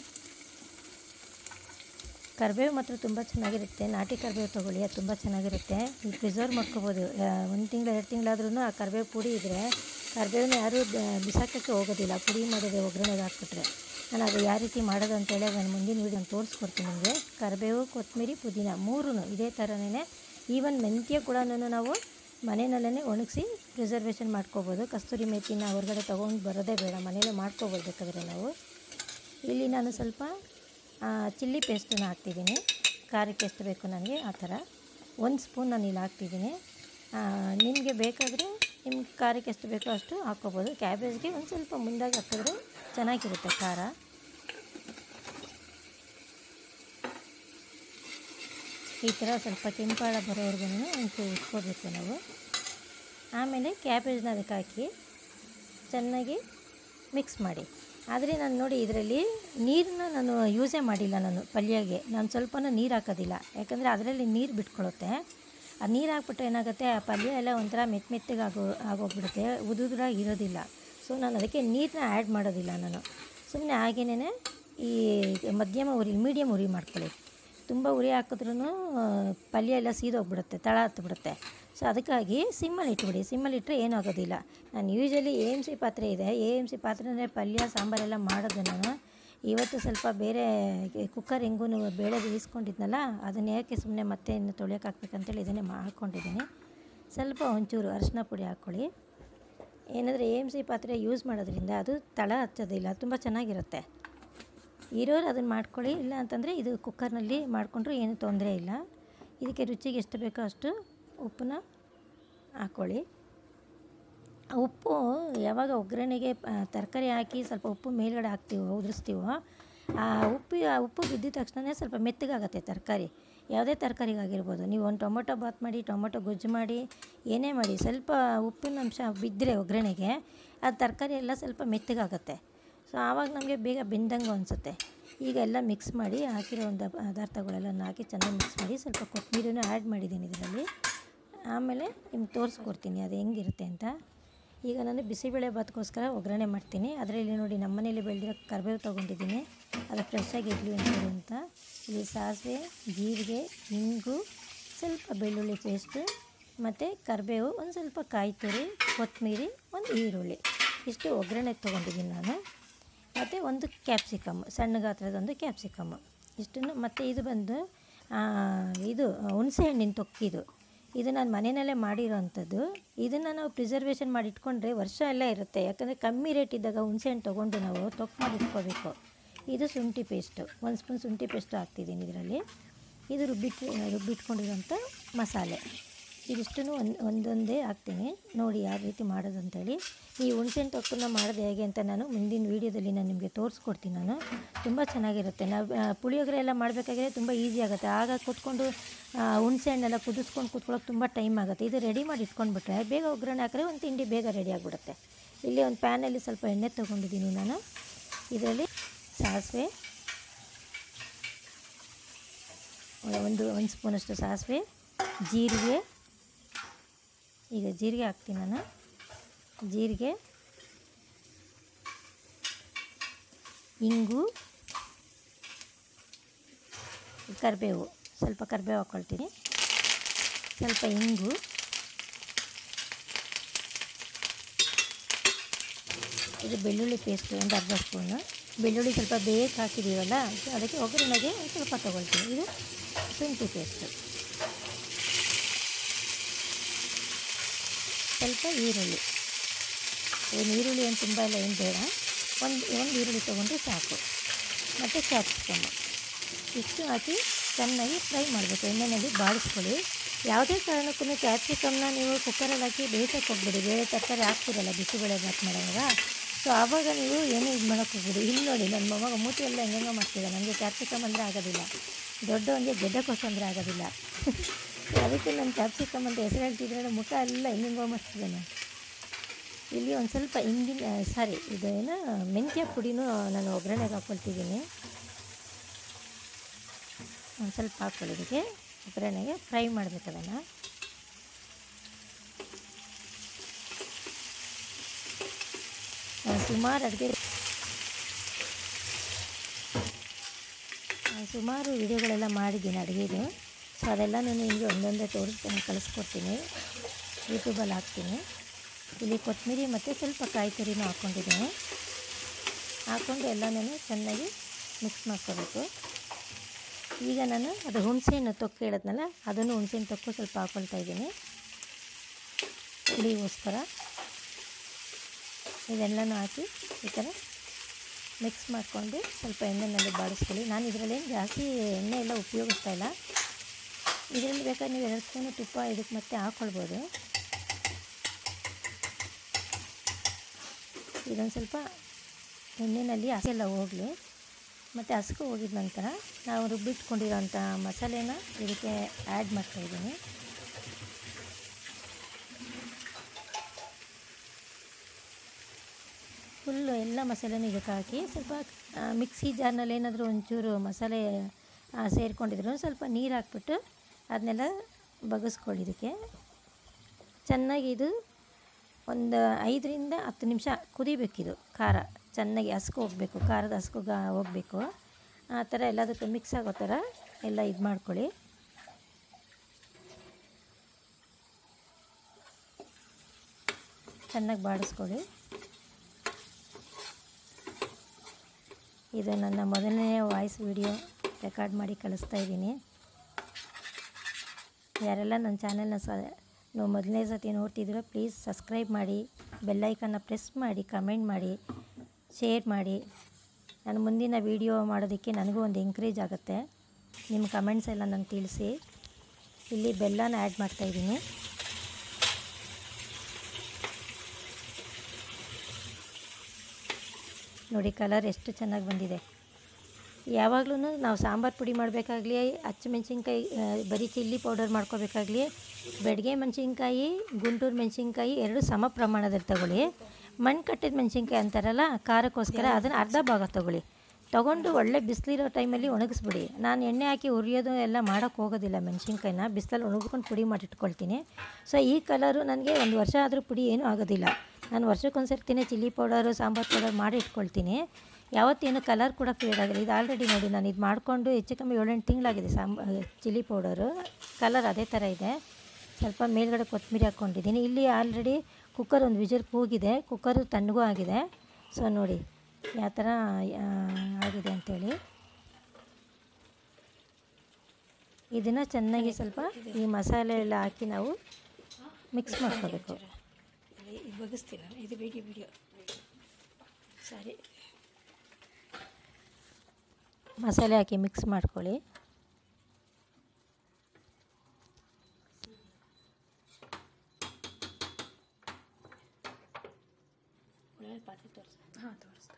ಕರಿಬೇವು ಮಾತ್ರ ತುಂಬ ಚೆನ್ನಾಗಿರುತ್ತೆ ನಾಟಿ ಕರಿಬೇವು ತೊಗೊಳ್ಳಿ ಅದು ತುಂಬ ಚೆನ್ನಾಗಿರುತ್ತೆ ನೀವು ಪ್ರಿಸರ್ವ್ ಮಾಡ್ಕೋಬೋದು ಒಂದು ತಿಂಗಳು ಎರಡು ತಿಂಗಳಾದ್ರೂ ಆ ಕರಿಬೇವು ಪುಡಿ ಇದ್ದರೆ ಕರಿಬೇವನ್ನ ಯಾರೂ ಬಿಸಾಕೋಕ್ಕೆ ಹೋಗೋದಿಲ್ಲ ಪುಡಿ ಮಾಡಿದೆ ಒಗ್ಗರಣೆಗೆ ಹಾಕ್ಬಿಟ್ರೆ ನಾನು ಅದು ಯಾವ ರೀತಿ ಮಾಡೋದು ಅಂತೇಳಿ ನಾನು ಮುಂದಿನ ವೀಡಿಯೋ ತೋರಿಸ್ಕೊಡ್ತೀನಿ ನಿಮಗೆ ಕರಿಬೇವು ಕೊತ್ತಂಬರಿ ಪುದೀನ ಮೂರೂ ಇದೇ ಥರನೇ ಈವನ್ ಮೆಂತ್ಯ ಕೂಡ ನಾವು ಮನೆಯಲ್ಲೇ ಒಣಗಿಸಿ ಪ್ರಿಸರ್ವೇಷನ್ ಮಾಡ್ಕೋಬೋದು ಕಸ್ತೂರಿ ಮೇಥಿನ ಹೊರಗಡೆ ತೊಗೊಂಡು ಬರೋದೇ ಬೇಡ ಮನೇಲೇ ಮಾಡ್ಕೋಬೋದು ಬೇಕಾದರೆ ನಾವು ಇಲ್ಲಿ ನಾನು ಸ್ವಲ್ಪ ಚಿಲ್ಲಿ ಪೇಸ್ಟನ್ನು ಹಾಕ್ತಿದ್ದೀನಿ ಖಾರಕ್ಕೆ ಎಷ್ಟು ಬೇಕು ನನಗೆ ಆ ಥರ ಒಂದು ಸ್ಪೂನ್ ನಾನು ಇಲ್ಲಿ ಹಾಕ್ತಿದ್ದೀನಿ ನಿಮಗೆ ಬೇಕಾದರೆ ನಿಮ್ಗೆ ಖಾರಕ್ಕೆ ಎಷ್ಟು ಬೇಕೋ ಅಷ್ಟು ಹಾಕ್ಕೋಬೋದು ಕ್ಯಾಬೇಜ್ಗೆ ಒಂದು ಸ್ವಲ್ಪ ಮುಂದಾಗಿ ಹಾಕಿದ್ರೆ ಚೆನ್ನಾಗಿರುತ್ತೆ ಖಾರ ಈ ಥರ ಸ್ವಲ್ಪ ಕೆಂಪಾಳ ಬರೋವರೆಗೂ ಒಂಚೂರು ಉಟ್ಕೋಬೇಕು ನಾವು ಆಮೇಲೆ ಕ್ಯಾಬೇಜ್ನ ಅದಕ್ಕೆ ಹಾಕಿ ಚೆನ್ನಾಗಿ ಮಿಕ್ಸ್ ಮಾಡಿ ಆದರೆ ನಾನು ನೋಡಿ ಇದರಲ್ಲಿ ನೀರನ್ನ ನಾನು ಯೂಸೇ ಮಾಡಿಲ್ಲ ನಾನು ಪಲ್ಯಗೆ ನಾನು ಸ್ವಲ್ಪನೂ ನೀರು ಹಾಕೋದಿಲ್ಲ ಯಾಕಂದರೆ ಅದರಲ್ಲಿ ನೀರು ಬಿಟ್ಕೊಳ್ಳುತ್ತೆ ಆ ನೀರು ಹಾಕ್ಬಿಟ್ರೆ ಏನಾಗುತ್ತೆ ಆ ಪಲ್ಯ ಎಲ್ಲ ಒಂಥರ ಮೆತ್ತ ಮೆತ್ತಗೆ ಆಗೋ ಆಗೋಗ್ಬಿಡುತ್ತೆ ಉದುದ್ರಾಗಿ ಇರೋದಿಲ್ಲ ಸೊ ನಾನು ಅದಕ್ಕೆ ನೀರನ್ನ ಆ್ಯಡ್ ಮಾಡೋದಿಲ್ಲ ನಾನು ಸುಮ್ಮನೆ ಹಾಗೇನೆ ಈ ಮಧ್ಯಮ ಉರಿ ಮೀಡಿಯಮ್ ಉರಿ ಮಾಡ್ಕೊಳ್ಳಿ ತುಂಬ ಉರಿ ಹಾಕಿದ್ರೂ ಪಲ್ಯ ಎಲ್ಲ ಸೀದೋಗ್ಬಿಡುತ್ತೆ ತಳ ಹತ್ಬಿಡುತ್ತೆ ಸೊ ಅದಕ್ಕಾಗಿ ಸಿಮ್ಮಲ್ಲಿ ಇಟ್ಬಿಡಿ ಸಿಮ್ಮಲ್ಲಿ ಇಟ್ಟರೆ ಏನೂ ಆಗೋದಿಲ್ಲ ನಾನು ಯೂಶ್ವಲಿ ಎ ಎಮ್ ಸಿ ಪಾತ್ರೆ ಇದೆ ಎ ಎಮ್ ಸಿ ಪಾತ್ರೆನೇ ಪಲ್ಯ ಸಾಂಬಾರೆಲ್ಲ ಮಾಡೋದು ನಾನು ಇವತ್ತು ಸ್ವಲ್ಪ ಬೇರೆ ಕುಕ್ಕರ್ ಹೆಂಗೂ ಬೇಳೆ ಬೇಯಿಸ್ಕೊಂಡಿದ್ನಲ್ಲ ಅದನ್ನು ಯಾಕೆ ಸುಮ್ಮನೆ ಮತ್ತೆ ಇನ್ನು ತೊಳೆಯೋಕೆ ಹಾಕ್ಬೇಕಂತೇಳಿ ಇದನ್ನೇ ಮಾ ಹಾಕ್ಕೊಂಡಿದ್ದೀನಿ ಸ್ವಲ್ಪ ಒಂಚೂರು ಅರಿಶಿನ ಪುಡಿ ಹಾಕ್ಕೊಳ್ಳಿ ಏನಂದರೆ ಎ ಎಮ್ ಸಿ ಪಾತ್ರೆ ಯೂಸ್ ಮಾಡೋದ್ರಿಂದ ಅದು ತಳ ಹಚ್ಚೋದಿಲ್ಲ ತುಂಬ ಚೆನ್ನಾಗಿರುತ್ತೆ ಇರೋರು ಅದನ್ನು ಮಾಡ್ಕೊಳ್ಳಿ ಇಲ್ಲ ಅಂತಂದರೆ ಇದು ಕುಕ್ಕರ್ನಲ್ಲಿ ಮಾಡಿಕೊಂಡ್ರೂ ಏನೂ ತೊಂದರೆ ಇಲ್ಲ ಇದಕ್ಕೆ ರುಚಿಗೆ ಎಷ್ಟು ಬೇಕೋ ಅಷ್ಟು ಉಪ್ಪನ್ನ ಹಾಕ್ಕೊಳ್ಳಿ ಉಪ್ಪು ಯಾವಾಗ ಒಗ್ಗರಣೆಗೆ ತರಕಾರಿ ಹಾಕಿ ಸ್ವಲ್ಪ ಉಪ್ಪು ಮೇಲ್ಗಡೆ ಹಾಕ್ತೀವೋ ಉದುರಿಸ್ತೀವೋ ಆ ಉಪ್ಪು ಆ ಉಪ್ಪು ಬಿದ್ದಿದ ತಕ್ಷಣ ಸ್ವಲ್ಪ ಮೆತ್ತಗಾಗತ್ತೆ ತರಕಾರಿ ಯಾವುದೇ ತರಕಾರಿಗಾಗಿರ್ಬೋದು ನೀವು ಒಂದು ಟೊಮೊಟೊ ಬಾತ್ ಮಾಡಿ ಟೊಮೊಟೊ ಗೊಜ್ಜು ಮಾಡಿ ಏನೇ ಮಾಡಿ ಸ್ವಲ್ಪ ಉಪ್ಪಿನ ಅಂಶ ಬಿದ್ದರೆ ಒಗ್ಗರಣೆಗೆ ಆ ತರಕಾರಿ ಎಲ್ಲ ಸ್ವಲ್ಪ ಮೆತ್ತಗಾಗತ್ತೆ ಸೊ ಆವಾಗ ನಮಗೆ ಬೇಗ ಬೆಂದಂಗೆ ಅನಿಸುತ್ತೆ ಈಗ ಎಲ್ಲ ಮಿಕ್ಸ್ ಮಾಡಿ ಹಾಕಿರೋ ಒಂದು ಪದಾರ್ಥಗಳೆಲ್ಲ ಹಾಕಿ ಚೆನ್ನಾಗಿ ಮಿಕ್ಸ್ ಮಾಡಿ ಸ್ವಲ್ಪ ಕೊತ್ತಂಬರಿನೂ ಆ್ಯಡ್ ಮಾಡಿದ್ದೀನಿ ಇದರಲ್ಲಿ ಆಮೇಲೆ ನಿಮ್ಗೆ ತೋರಿಸ್ಕೊಡ್ತೀನಿ ಅದು ಹೆಂಗಿರುತ್ತೆ ಅಂತ ಈಗ ನಾನು ಬಿಸಿಬೇಳೆ ಭಾತ್ಗೋಸ್ಕರ ಒಗ್ಗರಣೆ ಮಾಡ್ತೀನಿ ಅದರಲ್ಲಿ ನೋಡಿ ನಮ್ಮ ಮನೇಲಿ ಬೆಳೆದಿರೋ ಕರಿಬೇವು ತೊಗೊಂಡಿದ್ದೀನಿ ಅದು ಫ್ರೆಶ್ ಆಗಿ ಇರಲಿ ಅಂತೇಳಿ ಅಂತ ಇಲ್ಲಿ ಸಾಸಿವೆ ಜೀರಿಗೆ ಇಂಗು ಸ್ವಲ್ಪ ಬೆಳ್ಳುಳ್ಳಿ ಪೇಸ್ಟು ಮತ್ತು ಕರಿಬೇವು ಒಂದು ಸ್ವಲ್ಪ ಕಾಯಿ ತುರಿ ಕೊತ್ತಂಬರಿ ಒಂದು ಈರುಳ್ಳಿ ಇಷ್ಟು ಒಗ್ಗರಣೆ ತೊಗೊಂಡಿದ್ದೀನಿ ನಾನು ಮತ್ತು ಒಂದು ಕ್ಯಾಪ್ಸಿಕಮ್ ಸಣ್ಣ ಗಾತ್ರದೊಂದು ಕ್ಯಾಪ್ಸಿಕಮ್ಮು ಇಷ್ಟನ್ನು ಮತ್ತು ಇದು ಬಂದು ಇದು ಹುಣಸೆ ಹಣ್ಣಿನ ತೊಕ್ಕಿದು ಇದು ನಾನು ಮನೆಯಲ್ಲೇ ಮಾಡಿರೋವಂಥದ್ದು ಇದನ್ನು ನಾವು ಪ್ರಿಸರ್ವೇಷನ್ ಮಾಡಿ ಇಟ್ಕೊಂಡ್ರೆ ವರ್ಷ ಎಲ್ಲ ಇರುತ್ತೆ ಯಾಕಂದರೆ ಕಮ್ಮಿ ರೇಟ್ ಇದ್ದಾಗ ಹುಣಸೆಹಣ್ಣು ತೊಗೊಂಡು ನಾವು ತೊಕ್ ಮಾಡಿ ಇಟ್ಕೋಬೇಕು ಇದು ಶುಂಠಿ ಪೇಸ್ಟು ಒಂದು ಸ್ಪೂನ್ ಶುಂಠಿ ಪೇಸ್ಟು ಹಾಕ್ತಿದ್ದೀನಿ ಇದರಲ್ಲಿ ಇದು ರುಬ್ಬಿಟ್ಟು ರುಬ್ಬಿಟ್ಕೊಂಡಿರೋಂಥ ಮಸಾಲೆ ಇದಿಷ್ಟನ್ನು ಒಂದು ಒಂದೊಂದೇ ಹಾಕ್ತೀನಿ ನೋಡಿ ಯಾವ ರೀತಿ ಮಾಡೋದು ಅಂತೇಳಿ ಈ ಹುಣಸೆಹಣ್ಣು ತೊಕ್ಕನ್ನ ಮಾಡೋದು ಹೇಗೆ ಅಂತ ನಾನು ಮುಂದಿನ ವೀಡಿಯೋದಲ್ಲಿ ನಾನು ನಿಮಗೆ ತೋರಿಸ್ಕೊಡ್ತೀನಿ ನಾನು ತುಂಬ ಚೆನ್ನಾಗಿರುತ್ತೆ ನಾವು ಪುಳಿಯೋಗರೆ ಎಲ್ಲ ಮಾಡಬೇಕಾದ್ರೆ ತುಂಬ ಈಸಿ ಆಗುತ್ತೆ ಆಗ ಕೂತ್ಕೊಂಡು ಹುಣಸೆ ಹಣ್ಣೆಲ್ಲ ಕುದಿಸ್ಕೊಂಡು ಕೂತ್ಕೊಳ್ಳೋಕೆ ತುಂಬ ಟೈಮ್ ಆಗುತ್ತೆ ಇದು ರೆಡಿ ಮಾಡಿ ಇಟ್ಕೊಂಡ್ಬಿಟ್ರೆ ಬೇಗ ಒಗ್ಗರಣೆ ಹಾಕಿದ್ರೆ ಒಂದು ತಿಂಡಿ ಬೇಗ ರೆಡಿ ಆಗಿಬಿಡುತ್ತೆ ಇಲ್ಲಿ ಒಂದು ಪ್ಯಾನಲ್ಲಿ ಸ್ವಲ್ಪ ಎಣ್ಣೆ ತೊಗೊಂಡಿದ್ದೀನಿ ನಾನು ಇದರಲ್ಲಿ ಸಾಸಿವೆ ಒಂದು ಒಂದು ಸ್ಪೂನಷ್ಟು ಸಾಸಿವೆ ಜೀರಿಗೆ ಈಗ ಜೀರಿಗೆ ಹಾಕ್ತೀನಿ ನಾನು ಜೀರಿಗೆ ಇಂಗು ಕರಿಬೇವು ಸ್ವಲ್ಪ ಕರಿಬೇವು ಹಾಕ್ಕೊಳ್ತೀನಿ ಸ್ವಲ್ಪ ಇಂಗು ಇದು ಬೆಳ್ಳುಳ್ಳಿ ಪೇಸ್ಟ್ ಒಂದು ಅರ್ಧ ಸ್ಪೂನು ಬೆಳ್ಳುಳ್ಳಿ ಸ್ವಲ್ಪ ಬೇಗ ಹಾಕಿದ್ದೀವಲ್ಲ ಸೊ ಅದಕ್ಕೆ ಒಗ್ಗರಣೆಗೆ ಒಂದು ಸ್ವಲ್ಪ ತೊಗೊಳ್ತೀನಿ ಇದು ಶುಂಠಿ ಪೇಸ್ಟು ಸ್ವಲ್ಪ ಈರುಳ್ಳಿ ಏನು ಈರುಳ್ಳಿ ಏನು ತುಂಬ ಎಲ್ಲ ಏನು ಬೇಡ ಒಂದು ಒಂದು ಈರುಳ್ಳಿ ತೊಗೊಂಡ್ರೆ ಸಾಕು ಮತ್ತು ಕ್ಯಾಪ್ಸಿಕಮ್ಮು ಇಷ್ಟು ಹಾಕಿ ಚೆನ್ನಾಗಿ ಫ್ರೈ ಮಾಡಬೇಕು ಎಣ್ಣೆಯಲ್ಲಿ ಬಾಡಿಸ್ಕೊಳ್ಳಿ ಯಾವುದೇ ಕಾರಣಕ್ಕೂ ಕ್ಯಾಪ್ಸಿಕಮ್ನ ನೀವು ಕುಕ್ಕರಲ್ಲಿ ಹಾಕಿ ಬೇಯಿಸೋಕೆ ಹೋಗ್ಬಿಡಿ ಬೇರೆ ತರಕಾರಿ ಹಾಕ್ತಿರಲ್ಲ ಬಿಸಿಬೇಳೆ ಬಾತ್ ಮಾಡುವಾಗ ಸೊ ಆವಾಗ ನೀವು ಏನೂ ಇದು ಮಾಡೋಕ್ಕೆ ಹೋಗ್ಬಿಡಿ ಇಲ್ಲಿ ನೋಡಿ ನನ್ನ ಮೊಮ್ಮಗ ಮೂತಿ ಎಲ್ಲ ಹೆಂಗೆಂಗೋ ಮಾಡ್ತಿದ್ದೆ ನನಗೆ ಕ್ಯಾಪ್ಸಿಕಮ್ ಅಂದರೆ ಆಗೋದಿಲ್ಲ ದೊಡ್ಡವನಿಗೆ ಗೆಡ್ಡೆಕೋಸು ಅಂದರೆ ಆಗೋದಿಲ್ಲ ಅದಕ್ಕೆ ನಾನು ಕ್ಯಾಪ್ಸಿಕಮ್ ಅಂತ ಹೆಸರು ಹೇಳ್ತಿದ್ರೆ ಮುಖ ಎಲ್ಲ ಹೆಂಗೆಂಗೋ ಮಾಡ್ತಿದ್ದಾನೆ ಇಲ್ಲಿ ಒಂದು ಸ್ವಲ್ಪ ಹಿಂದಿನ ಸಾರಿ ಇದು ಏನು ಮೆಂತ್ಯ ಪುಡಿನೂ ನಾನು ಒಗ್ಗರಣೆಗೆ ಹಾಕ್ಕೊಳ್ತಿದ್ದೀನಿ ಒಂದು ಸ್ವಲ್ಪ ಹಾಕ್ಕೊಳ್ಳಿ ಇದಕ್ಕೆ ಒಗ್ಗರಣೆಗೆ ಫ್ರೈ ಮಾಡಬೇಕು ಅದನ್ನು ನಾನು ಸುಮಾರು ಅಡುಗೆ ನಾನು ಸುಮಾರು ವಿಡಿಯೋಗಳೆಲ್ಲ ಮಾಡಿದ್ದೀನಿ ಅಡುಗೆದು ಸೊ ಅದೆಲ್ಲನೂ ನಿಮಗೆ ಒಂದೊಂದೇ ತೋರಿಸ್ತೀನಿ ಕಳಿಸ್ಕೊಡ್ತೀನಿ ಯೂಟ್ಯೂಬಲ್ಲಿ ಹಾಕ್ತೀನಿ ಇಲ್ಲಿ ಕೊತ್ತಂಬರಿ ಮತ್ತು ಸ್ವಲ್ಪ ಕಾಯಿ ತುರಿನೂ ಹಾಕ್ಕೊಂಡಿದ್ದೀನಿ ಹಾಕ್ಕೊಂಡು ಎಲ್ಲನೂ ಚೆನ್ನಾಗಿ ಮಿಕ್ಸ್ ಮಾಡ್ಕೋಬೇಕು ಈಗ ನಾನು ಅದು ಹುಣಸೆಹಣ್ಣು ತೊಕ್ಕು ಹೇಳಿದ್ನಲ್ಲ ಅದನ್ನು ಹುಣಸೆಹಣ್ಣು ತೊಕ್ಕು ಸ್ವಲ್ಪ ಹಾಕ್ಕೊಳ್ತಾ ಇದ್ದೀನಿ ಹುಳಿಗೋಸ್ಕರ ಇದೆಲ್ಲನೂ ಹಾಕಿ ಈ ಥರ ಮಿಕ್ಸ್ ಮಾಡಿಕೊಂಡು ಸ್ವಲ್ಪ ಎಣ್ಣೆನಲ್ಲಿ ಬಾಡಿಸ್ಕೊಳ್ಳಿ ನಾನು ಇದರಲ್ಲೇನು ಜಾಸ್ತಿ ಎಣ್ಣೆ ಎಲ್ಲ ಉಪಯೋಗಿಸ್ತಾ ಇಲ್ಲ ಇದರಲ್ಲಿ ಬೇಕಾದ್ರೆ ನೀವು ಎರಡು ಸ್ಪೂನು ತುಪ್ಪ ಇದಕ್ಕೆ ಮತ್ತೆ ಹಾಕ್ಕೊಳ್ಬೋದು ಇದೊಂದು ಸ್ವಲ್ಪ ಎಣ್ಣೆಯಲ್ಲಿ ಹಸೆಲ್ಲ ಹೋಗಲಿ ಮತ್ತು ಹಸ್ಕು ಹೋಗಿದ ನಂತರ ನಾವು ರುಬ್ಬಿಟ್ಕೊಂಡಿರೋಂಥ ಮಸಾಲೆನ ಇದಕ್ಕೆ ಆ್ಯಡ್ ಮಾಡ್ತಾಯಿದ್ದೀನಿ ಫುಲ್ಲು ಎಲ್ಲ ಮಸಾಲೆನೂ ಇದಕ್ಕೆ ಹಾಕಿ ಸ್ವಲ್ಪ ಮಿಕ್ಸಿ ಜಾರ್ನಲ್ಲಿ ಏನಾದರೂ ಒಂಚೂರು ಮಸಾಲೆ ಸೇರಿಕೊಂಡಿದ್ರು ಸ್ವಲ್ಪ ನೀರು ಹಾಕ್ಬಿಟ್ಟು ಅದನ್ನೆಲ್ಲ ಬಗ್ಗಿಸ್ಕೊಳ್ಳಿ ಇದಕ್ಕೆ ಚೆನ್ನಾಗಿ ಇದು ಒಂದು ಐದರಿಂದ ಹತ್ತು ನಿಮಿಷ ಕುದಿಬೇಕಿದು ಖಾರ ಚೆನ್ನಾಗಿ ಹಸ್ಕು ಹೋಗಬೇಕು ಖಾರದ ಹಸ್ಕು ಗಾ ಹೋಗಬೇಕು ಆ ಥರ ಎಲ್ಲದಕ್ಕೂ ಮಿಕ್ಸ್ ಆಗೋ ಥರ ಎಲ್ಲ ಇದು ಮಾಡ್ಕೊಳ್ಳಿ ಚೆನ್ನಾಗಿ ಬಾಡಿಸ್ಕೊಳ್ಳಿ ಇದು ನನ್ನ ಮೊದಲನೇ ವಾಯ್ಸ್ ವಿಡಿಯೋ ರೆಕಾರ್ಡ್ ಮಾಡಿ ಕಳಿಸ್ತಾ ಇದ್ದೀನಿ ಯಾರೆಲ್ಲ ನನ್ನ ಚಾನೆಲ್ನ ಸ ನೀವು ಮೊದಲನೇ ಸತಿ ನೋಡ್ತಿದ್ದೀರೋ ಪ್ಲೀಸ್ ಸಬ್ಸ್ಕ್ರೈಬ್ ಮಾಡಿ ಬೆಲ್ಲೈಕನ್ನ ಪ್ರೆಸ್ ಮಾಡಿ ಕಮೆಂಟ್ ಮಾಡಿ ಶೇರ್ ಮಾಡಿ ನಾನು ಮುಂದಿನ ವೀಡಿಯೋ ಮಾಡೋದಕ್ಕೆ ನನಗೂ ಒಂದು ಎಂಕರೇಜ್ ಆಗುತ್ತೆ ನಿಮ್ಮ ಕಮೆಂಟ್ಸ್ ಎಲ್ಲ ನನಗೆ ತಿಳಿಸಿ ಇಲ್ಲಿ ಬೆಲ್ಲನ ಆ್ಯಡ್ ಮಾಡ್ತಾಯಿದ್ದೀನಿ ನೋಡಿ ಕಲರ್ ಎಷ್ಟು ಚೆನ್ನಾಗಿ ಬಂದಿದೆ ಯಾವಾಗಲೂ ನಾವು ಸಾಂಬಾರು ಪುಡಿ ಮಾಡಬೇಕಾಗ್ಲಿ ಹಸಿಮೆಣ್ಸಿನ್ಕಾಯಿ ಬರೀ ಚಿಲ್ಲಿ ಪೌಡರ್ ಮಾಡ್ಕೋಬೇಕಾಗ್ಲಿ ಬೆಡ್ಗೆ ಮೆಣಸಿನ್ಕಾಯಿ ಗುಂಟೂರು ಮೆಣಸಿನ್ಕಾಯಿ ಎರಡು ಸಮ ಪ್ರಮಾಣದಲ್ಲಿ ತಗೊಳ್ಳಿ ಮಣ್ಣು ಕಟ್ಟಿದ ಮೆಣಸಿನ್ಕಾಯಿ ಅಂತಾರಲ್ಲ ಖಾರಕ್ಕೋಸ್ಕರ ಅದನ್ನು ಅರ್ಧ ಭಾಗ ತೊಗೊಳ್ಳಿ ತೊಗೊಂಡು ಒಳ್ಳೆ ಬಿಸಿಲಿರೋ ಟೈಮಲ್ಲಿ ಒಣಗಿಸ್ಬಿಡಿ ನಾನು ಎಣ್ಣೆ ಹಾಕಿ ಹುರಿಯೋದು ಎಲ್ಲ ಮಾಡೋಕ್ಕೆ ಹೋಗೋದಿಲ್ಲ ಮೆಣಸಿನ್ಕಾಯಿನ ಬಿಸಿಲಲ್ಲಿ ಒಣಗ್ಕೊಂಡು ಪುಡಿ ಮಾಡಿಟ್ಕೊಳ್ತೀನಿ ಸೊ ಈ ಕಲರು ನನಗೆ ಒಂದು ವರ್ಷ ಆದರೂ ಪುಡಿ ಏನೂ ಆಗೋದಿಲ್ಲ ನಾನು ವರ್ಷಕ್ಕೊಂದು ಸರ್ತಿನೇ ಚಿಲ್ಲಿ ಪೌಡರು ಸಾಂಬಾರು ಪೌಡರ್ ಮಾಡಿ ಇಟ್ಕೊಳ್ತೀನಿ ಯಾವತ್ತೇನು ಕಲರ್ ಕೂಡ ಫೇಡ್ ಆಗಿಲ್ಲ ಇದು ಆಲ್ರೆಡಿ ನೋಡಿ ನಾನು ಇದು ಮಾಡಿಕೊಂಡು ಹೆಚ್ಚು ಕಮ್ಮಿ ಏಳೆಂಟು ತಿಂಗಳಾಗಿದೆ ಸಾಂಬ ಚಿಲ್ಲಿ ಪೌಡರು ಕಲರ್ ಅದೇ ಥರ ಇದೆ ಸ್ವಲ್ಪ ಮೇಲ್ಗಡೆ ಕೊತ್ತಂಬರಿ ಹಾಕ್ಕೊಂಡಿದ್ದೀನಿ ಇಲ್ಲಿ ಆಲ್ರೆಡಿ ಕುಕ್ಕರ್ ಒಂದು ವಿಜಲ್ ಕೂಗಿದೆ ಕುಕ್ಕರು ತಣ್ಣಗೂ ಆಗಿದೆ ಸೊ ನೋಡಿ ಯಾವ ಥರ ಆಗಿದೆ ಅಂಥೇಳಿ ಇದನ್ನು ಚೆನ್ನಾಗಿ ಸ್ವಲ್ಪ ಈ ಮಸಾಲೆ ಎಲ್ಲ ಹಾಕಿ ನಾವು ಮಿಕ್ಸ್ ಮಾಡ್ಕೋಬೇಕು ಇದು ಬಗ್ಗಿಸ್ತೀನಿ ನಾನು ಇದು ವಿಡಿಯೋ ವಿಡಿಯೋ ಸಾರಿ ಮಸಾಲೆ ಹಾಕಿ ಮಿಕ್ಸ್ ಮಾಡ್ಕೊಳ್ಳಿ ಒಳ್ಳೆ ಪಾತ್ರೆ ತೋರಿಸ ಹಾಂ ತೋರಿಸ್ತಾ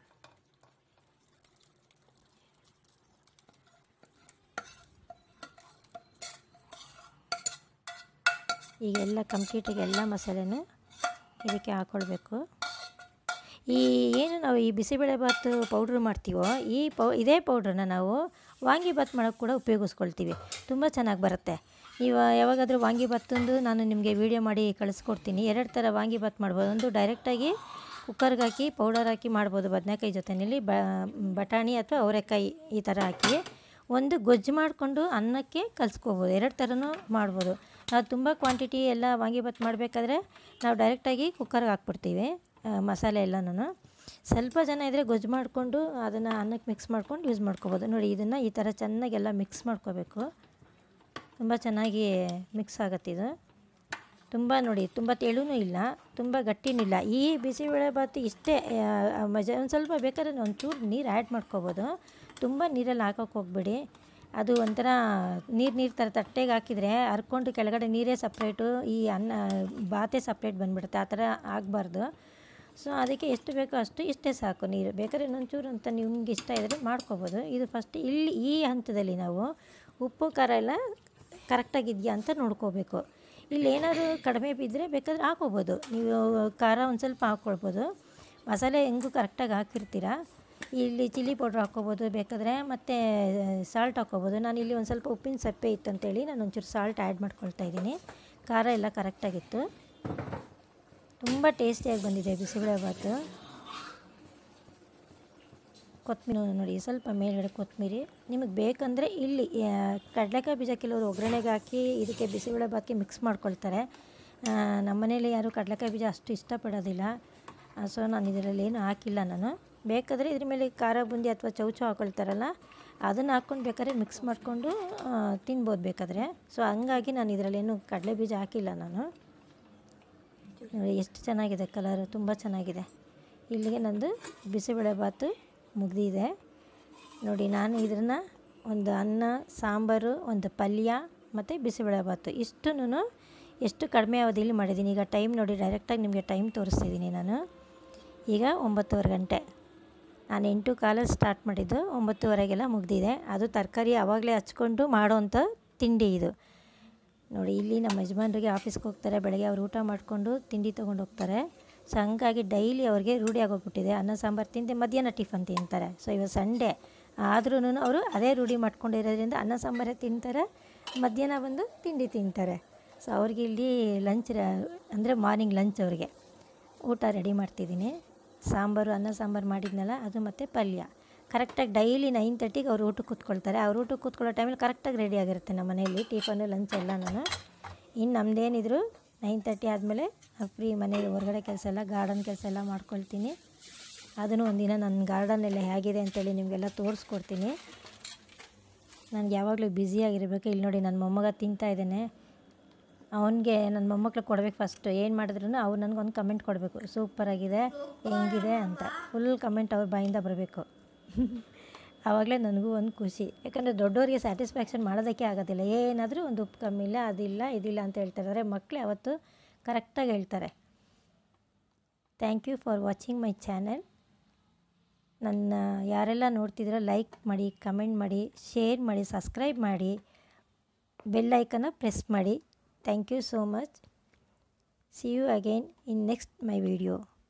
ಈಗ ಎಲ್ಲ ಕಂಪ್ಲೀಟಾಗಿ ಎಲ್ಲ ಮಸಾಲೆನೂ ಇದಕ್ಕೆ ಹಾಕ್ಕೊಳ್ಬೇಕು ಈ ಏನು ನಾವು ಈ ಬಿಸಿಬೇಳೆಭಾತು ಪೌಡ್ರ್ ಮಾಡ್ತೀವೋ ಈ ಪೌ ಇದೇ ಪೌಡ್ರನ್ನ ನಾವು ವಾಂಗಿಭಾತ್ ಮಾಡೋಕ್ಕೆ ಕೂಡ ಉಪಯೋಗಿಸ್ಕೊಳ್ತೀವಿ ತುಂಬ ಚೆನ್ನಾಗಿ ಬರುತ್ತೆ ನೀವು ಯಾವಾಗಾದರೂ ವಾಂಗಿಭಾತಂದು ನಾನು ನಿಮಗೆ ವೀಡಿಯೋ ಮಾಡಿ ಕಳಿಸ್ಕೊಡ್ತೀನಿ ಎರಡು ಥರ ವಾಂಗಿಭಾತ್ ಮಾಡ್ಬೋದು ಒಂದು ಡೈರೆಕ್ಟಾಗಿ ಕುಕ್ಕರ್ಗೆ ಹಾಕಿ ಪೌಡರ್ ಹಾಕಿ ಮಾಡ್ಬೋದು ಬದನೆಕಾಯಿ ಜೊತೆಯಲ್ಲಿ ಬ ಬಟಾಣಿ ಅಥವಾ ಅವರೆಕಾಯಿ ಈ ಥರ ಹಾಕಿ ಒಂದು ಗೊಜ್ಜು ಮಾಡಿಕೊಂಡು ಅನ್ನಕ್ಕೆ ಕಲಿಸ್ಕೋಬೋದು ಎರಡು ಥರನೂ ಮಾಡ್ಬೋದು ನಾವು ತುಂಬ ಕ್ವಾಂಟಿಟಿ ಎಲ್ಲ ವಾಂಗಿಭಾತ್ ಮಾಡಬೇಕಾದ್ರೆ ನಾವು ಡೈರೆಕ್ಟಾಗಿ ಕುಕ್ಕರ್ಗೆ ಹಾಕ್ಬಿಡ್ತೀವಿ ಆ, ಮಸಾಲೆ ಎಲ್ಲನೂ ಸ್ವಲ್ಪ ಜನ ಇದ್ದರೆ ಗೊಜ್ಜು ಮಾಡಿಕೊಂಡು ಅದನ್ನು ಅನ್ನಕ್ಕೆ ಮಿಕ್ಸ್ ಮಾಡ್ಕೊಂಡು ಯೂಸ್ ಮಾಡ್ಕೋಬೋದು ನೋಡಿ ಇದನ್ನು ಈ ಥರ ಚೆನ್ನಾಗೆಲ್ಲ ಮಿಕ್ಸ್ ಮಾಡ್ಕೋಬೇಕು ತುಂಬ ಚೆನ್ನಾಗಿ ಮಿಕ್ಸ್ ಆಗುತ್ತೆ ಇದು ತುಂಬ ನೋಡಿ ತುಂಬ ತೆಳುನೂ ಇಲ್ಲ ತುಂಬ ಗಟ್ಟಿನೂ ಇಲ್ಲ ಈ ಬಿಸಿಬೇಳೆಭಾತು ಇಷ್ಟೇ ಆ, ಮಜ ಒಂದು ಸ್ವಲ್ಪ ಬೇಕಾದ್ರೆ ಒಂಚೂರು ನೀರು ಆ್ಯಡ್ ಮಾಡ್ಕೋಬೋದು ತುಂಬ ನೀರಲ್ಲಿ ಹಾಕೋಕೆ ಹೋಗ್ಬೇಡಿ ಅದು ಒಂಥರ ನೀರು ನೀರು ಥರ ತಟ್ಟೆಗೆ ಹಾಕಿದರೆ ಹರ್ಕೊಂಡು ಕೆಳಗಡೆ ನೀರೇ ಸಪ್ರೇಟು ಈ ಅನ್ನ ಬಾತೆ ಸಪ್ರೇಟ್ ಬಂದುಬಿಡುತ್ತೆ ಆ ಥರ ಆಗಬಾರ್ದು ಸೊ ಅದಕ್ಕೆ ಎಷ್ಟು ಬೇಕೋ ಅಷ್ಟು ಇಷ್ಟೇ ಸಾಕು ನೀರು ಬೇಕಾದ್ರೆ ಇನ್ನೊಂಚೂರು ಅಂತ ನಿಮ್ಗೆ ಇಷ್ಟ ಇದ್ದರೆ ಮಾಡ್ಕೋಬೋದು ಇದು ಫಸ್ಟ್ ಇಲ್ಲಿ ಈ ಹಂತದಲ್ಲಿ ನಾವು ಉಪ್ಪು ಖಾರ ಎಲ್ಲ ಕರೆಕ್ಟಾಗಿದೆಯಾ ಅಂತ ನೋಡ್ಕೋಬೇಕು ಇಲ್ಲಿ ಏನಾದರೂ ಕಡಿಮೆ ಬಿದ್ದರೆ ಬೇಕಾದ್ರೆ ಹಾಕೋಬೋದು ನೀವು ಖಾರ ಒಂದು ಸ್ವಲ್ಪ ಹಾಕ್ಕೊಳ್ಬೋದು ಮಸಾಲೆ ಹೆಂಗೂ ಕರೆಕ್ಟಾಗಿ ಹಾಕಿರ್ತೀರ ಇಲ್ಲಿ ಚಿಲ್ಲಿ ಪೌಡ್ರ್ ಹಾಕ್ಕೋಬೋದು ಬೇಕಾದರೆ ಮತ್ತು ಸಾಲ್ಟ್ ಹಾಕ್ಕೋಬೋದು ನಾನು ಇಲ್ಲಿ ಒಂದು ಸ್ವಲ್ಪ ಉಪ್ಪಿನ ಸಪ್ಪೆ ಇತ್ತು ಅಂತೇಳಿ ನಾನು ಒಂಚೂರು ಸಾಲ್ಟ್ ಆ್ಯಡ್ ಮಾಡ್ಕೊಳ್ತಾ ಇದ್ದೀನಿ ಖಾರ ಎಲ್ಲ ಕರೆಕ್ಟಾಗಿತ್ತು ತುಂಬ ಟೇಸ್ಟಿಯಾಗಿ ಬಂದಿದೆ ಬಿಸಿಬೇಳೆಭಾತು ಕೊತ್ತಂಬರಿ ನೋಡಿ ಸ್ವಲ್ಪ ಮೇಲ್ಗಡೆ ಕೊತ್ತಂಬರಿ ನಿಮಗೆ ಬೇಕಂದರೆ ಇಲ್ಲಿ ಆ, ಕಡಲೆಕಾಯಿ ಬೀಜ ಕೆಲವರು ಒಗ್ಗರಣೆಗೆ ಹಾಕಿ ಇದಕ್ಕೆ ಬಿಸಿಬೇಳೆಭಾತ್ಗೆ ಮಿಕ್ಸ್ ಮಾಡ್ಕೊಳ್ತಾರೆ ಆ, ನಮ್ಮ ಮನೇಲಿ ಯಾರೂ ಕಡಲೆಕಾಯಿ ಬೀಜ ಅಷ್ಟು ಇಷ್ಟಪಡೋದಿಲ್ಲ ಸೊ ನಾನು ಇದರಲ್ಲಿ ಏನು ಹಾಕಿಲ್ಲ ನಾನು ಬೇಕಾದರೆ ಇದ್ರ ಮೇಲೆ ಖಾರ ಬುಂದಿ ಅಥವಾ ಚೌಚೌ ಹಾಕೊಳ್ತಾರಲ್ಲ ಅದನ್ನು ಹಾಕ್ಕೊಂಡು ಬೇಕಾದ್ರೆ ಮಿಕ್ಸ್ ಮಾಡಿಕೊಂಡು ತಿನ್ಬೋದು ಬೇಕಾದರೆ ಸೊ ಹಂಗಾಗಿ ನಾನು ಇದರಲ್ಲೇನು ಕಡಲೆ ಬೀಜ ಹಾಕಿಲ್ಲ ನಾನು ನೋಡಿ ಎಷ್ಟು ಚೆನ್ನಾಗಿದೆ ಕಲರು ತುಂಬ ಚೆನ್ನಾಗಿದೆ ಇಲ್ಲಿಗೆ ನಂದು ಬಿಸಿಬೇಳೆಭಾತು ಮುಗಿದಿದೆ ನೋಡಿ ನಾನು ಇದನ್ನು ಒಂದು ಅನ್ನ ಸಾಂಬಾರು ಒಂದು ಪಲ್ಯ ಮತ್ತು ಬಿಸಿಬೇಳೆಭಾತು ಇಷ್ಟನ್ನು ಎಷ್ಟು ಕಡಿಮೆ ಅವಧಿಯಲ್ಲಿ ಮಾಡಿದ್ದೀನಿ ಈಗ ಟೈಮ್ ನೋಡಿ ಡೈರೆಕ್ಟಾಗಿ ನಿಮಗೆ ಟೈಮ್ ತೋರಿಸ್ತಿದ್ದೀನಿ ನಾನು ಈಗ ಒಂಬತ್ತುವರೆ ಗಂಟೆ ನಾನು ಎಂಟು ಕಾಲಲ್ಲಿ ಸ್ಟಾರ್ಟ್ ಮಾಡಿದ್ದು ಒಂಬತ್ತುವರೆಗೆಲ್ಲ ಮುಗ್ದಿದೆ ಅದು ತರಕಾರಿ ಆವಾಗಲೇ ಹಚ್ಕೊಂಡು ಮಾಡೋವಂಥ ತಿಂಡಿ ಇದು ನೋಡಿ ಇಲ್ಲಿ ನಮ್ಮ ಯಜಮಾನ್ರಿಗೆ ಆಫೀಸ್ಗೆ ಹೋಗ್ತಾರೆ ಬೆಳಗ್ಗೆ ಅವ್ರು ಊಟ ಮಾಡಿಕೊಂಡು ತಿಂಡಿ ತೊಗೊಂಡು ಹೋಗ್ತಾರೆ ಸೊ ಹಂಗಾಗಿ ಡೈಲಿ ಅವ್ರಿಗೆ ರೂಢಿ ಆಗೋಗ್ಬಿಟ್ಟಿದೆ ಅನ್ನ ಸಾಂಬಾರು ತಿಂದು ಮಧ್ಯಾಹ್ನ ಟಿಫನ್ ತಿಂತಾರೆ ಸೊ ಇವತ್ತು ಸಂಡೇ ಆದ್ರೂ ಅವರು ಅದೇ ರೂಢಿ ಮಾಡ್ಕೊಂಡಿರೋದ್ರಿಂದ ಅನ್ನ ಸಾಂಬಾರೇ ತಿಂತಾರೆ ಮಧ್ಯಾಹ್ನ ಬಂದು ತಿಂಡಿ ತಿಂತಾರೆ ಸೊ ಅವ್ರಿಗೆ ಇಲ್ಲಿ ಲಂಚ್ ಅಂದರೆ ಮಾರ್ನಿಂಗ್ ಲಂಚ್ ಅವ್ರಿಗೆ ಊಟ ರೆಡಿ ಮಾಡ್ತಿದ್ದೀನಿ ಸಾಂಬಾರು ಅನ್ನ ಸಾಂಬಾರು ಮಾಡಿದ್ನಲ್ಲ ಅದು ಮತ್ತು ಪಲ್ಯ ಕರೆಕ್ಟಾಗಿ ಡೈಲಿ ನೈನ್ ತರ್ಟಿಗೆ ಅವ್ರು ಊಟಕ್ಕೆ ಕೂತ್ಕೊಳ್ತಾರೆ ಅವ್ರು ಊಟಕ್ಕೆ ಕೂತ್ಕೊಳ್ಳೋ ಟೈಮಲ್ಲಿ ಕರೆಕ್ಟಾಗಿ ರೆಡಿ ಆಗಿರುತ್ತೆ ನಮ್ಮ ಮನೆಯಲ್ಲಿ ಟಿಫನು ಲಂಚ್ ಎಲ್ಲ ನಾನು ಇನ್ನು ನಮ್ಮದೇನಿದ್ರು ನೈನ್ ತರ್ಟಿ ಆದಮೇಲೆ ಫ್ರೀ ಮನೆ ಹೊರಗಡೆ ಕೆಲಸ ಎಲ್ಲ ಗಾರ್ಡನ್ ಕೆಲಸ ಎಲ್ಲ ಮಾಡ್ಕೊಳ್ತೀನಿ ಅದನ್ನು ಒಂದಿನ ನನ್ನ ಗಾರ್ಡನ್ ಎಲ್ಲ ಹೇಗಿದೆ ಅಂತೇಳಿ ನಿಮಗೆಲ್ಲ ತೋರಿಸ್ಕೊಡ್ತೀನಿ ನನಗೆ ಯಾವಾಗಲೂ ಬ್ಯುಸಿಯಾಗಿರಬೇಕು ಇಲ್ಲಿ ನೋಡಿ ನನ್ನ ಮೊಮ್ಮಗ ತಿಂತಾ ಇದ್ದಾನೆ ಅವನಿಗೆ ನನ್ನ ಮೊಮ್ಮಕ್ಳು ಕೊಡ್ಬೇಕು ಫಸ್ಟು ಏನು ಮಾಡಿದ್ರು ಅವ್ರು ನನಗೊಂದು ಕಮೆಂಟ್ ಕೊಡಬೇಕು ಸೂಪರಾಗಿದೆ ಹೆಂಗಿದೆ ಅಂತ ಫುಲ್ ಕಮೆಂಟ್ ಅವ್ರ ಬಾಯಿಂದ ಬರಬೇಕು ಆವಾಗಲೇ ನನಗೂ ಒಂದು ಖುಷಿ ಯಾಕಂದರೆ ದೊಡ್ಡವರಿಗೆ ಸ್ಯಾಟಿಸ್ಫ್ಯಾಕ್ಷನ್ ಮಾಡೋದಕ್ಕೆ ಆಗೋದಿಲ್ಲ ಏನಾದರೂ ಒಂದು ಉಪ್ಪು ಕಮ್ಮಿ ಇಲ್ಲ ಅದಿಲ್ಲ ಇದಿಲ್ಲ ಅಂತ ಹೇಳ್ತಾರೆ ಆದರೆ ಮಕ್ಕಳು ಯಾವತ್ತು ಕರೆಕ್ಟಾಗಿ ಹೇಳ್ತಾರೆ thank you for watching my channel ನನ್ನ ಯಾರೆಲ್ಲ ನೋಡ್ತಿದ್ದೀರೋ ಲೈಕ್ ಮಾಡಿ ಕಮೆಂಟ್ ಮಾಡಿ ಶೇರ್ ಮಾಡಿ ಸಬ್ಸ್ಕ್ರೈಬ್ ಮಾಡಿ ಬೆಲ್ ಐಕನ್ನ ಪ್ರೆಸ್ ಮಾಡಿ thank you so much see you again in next my video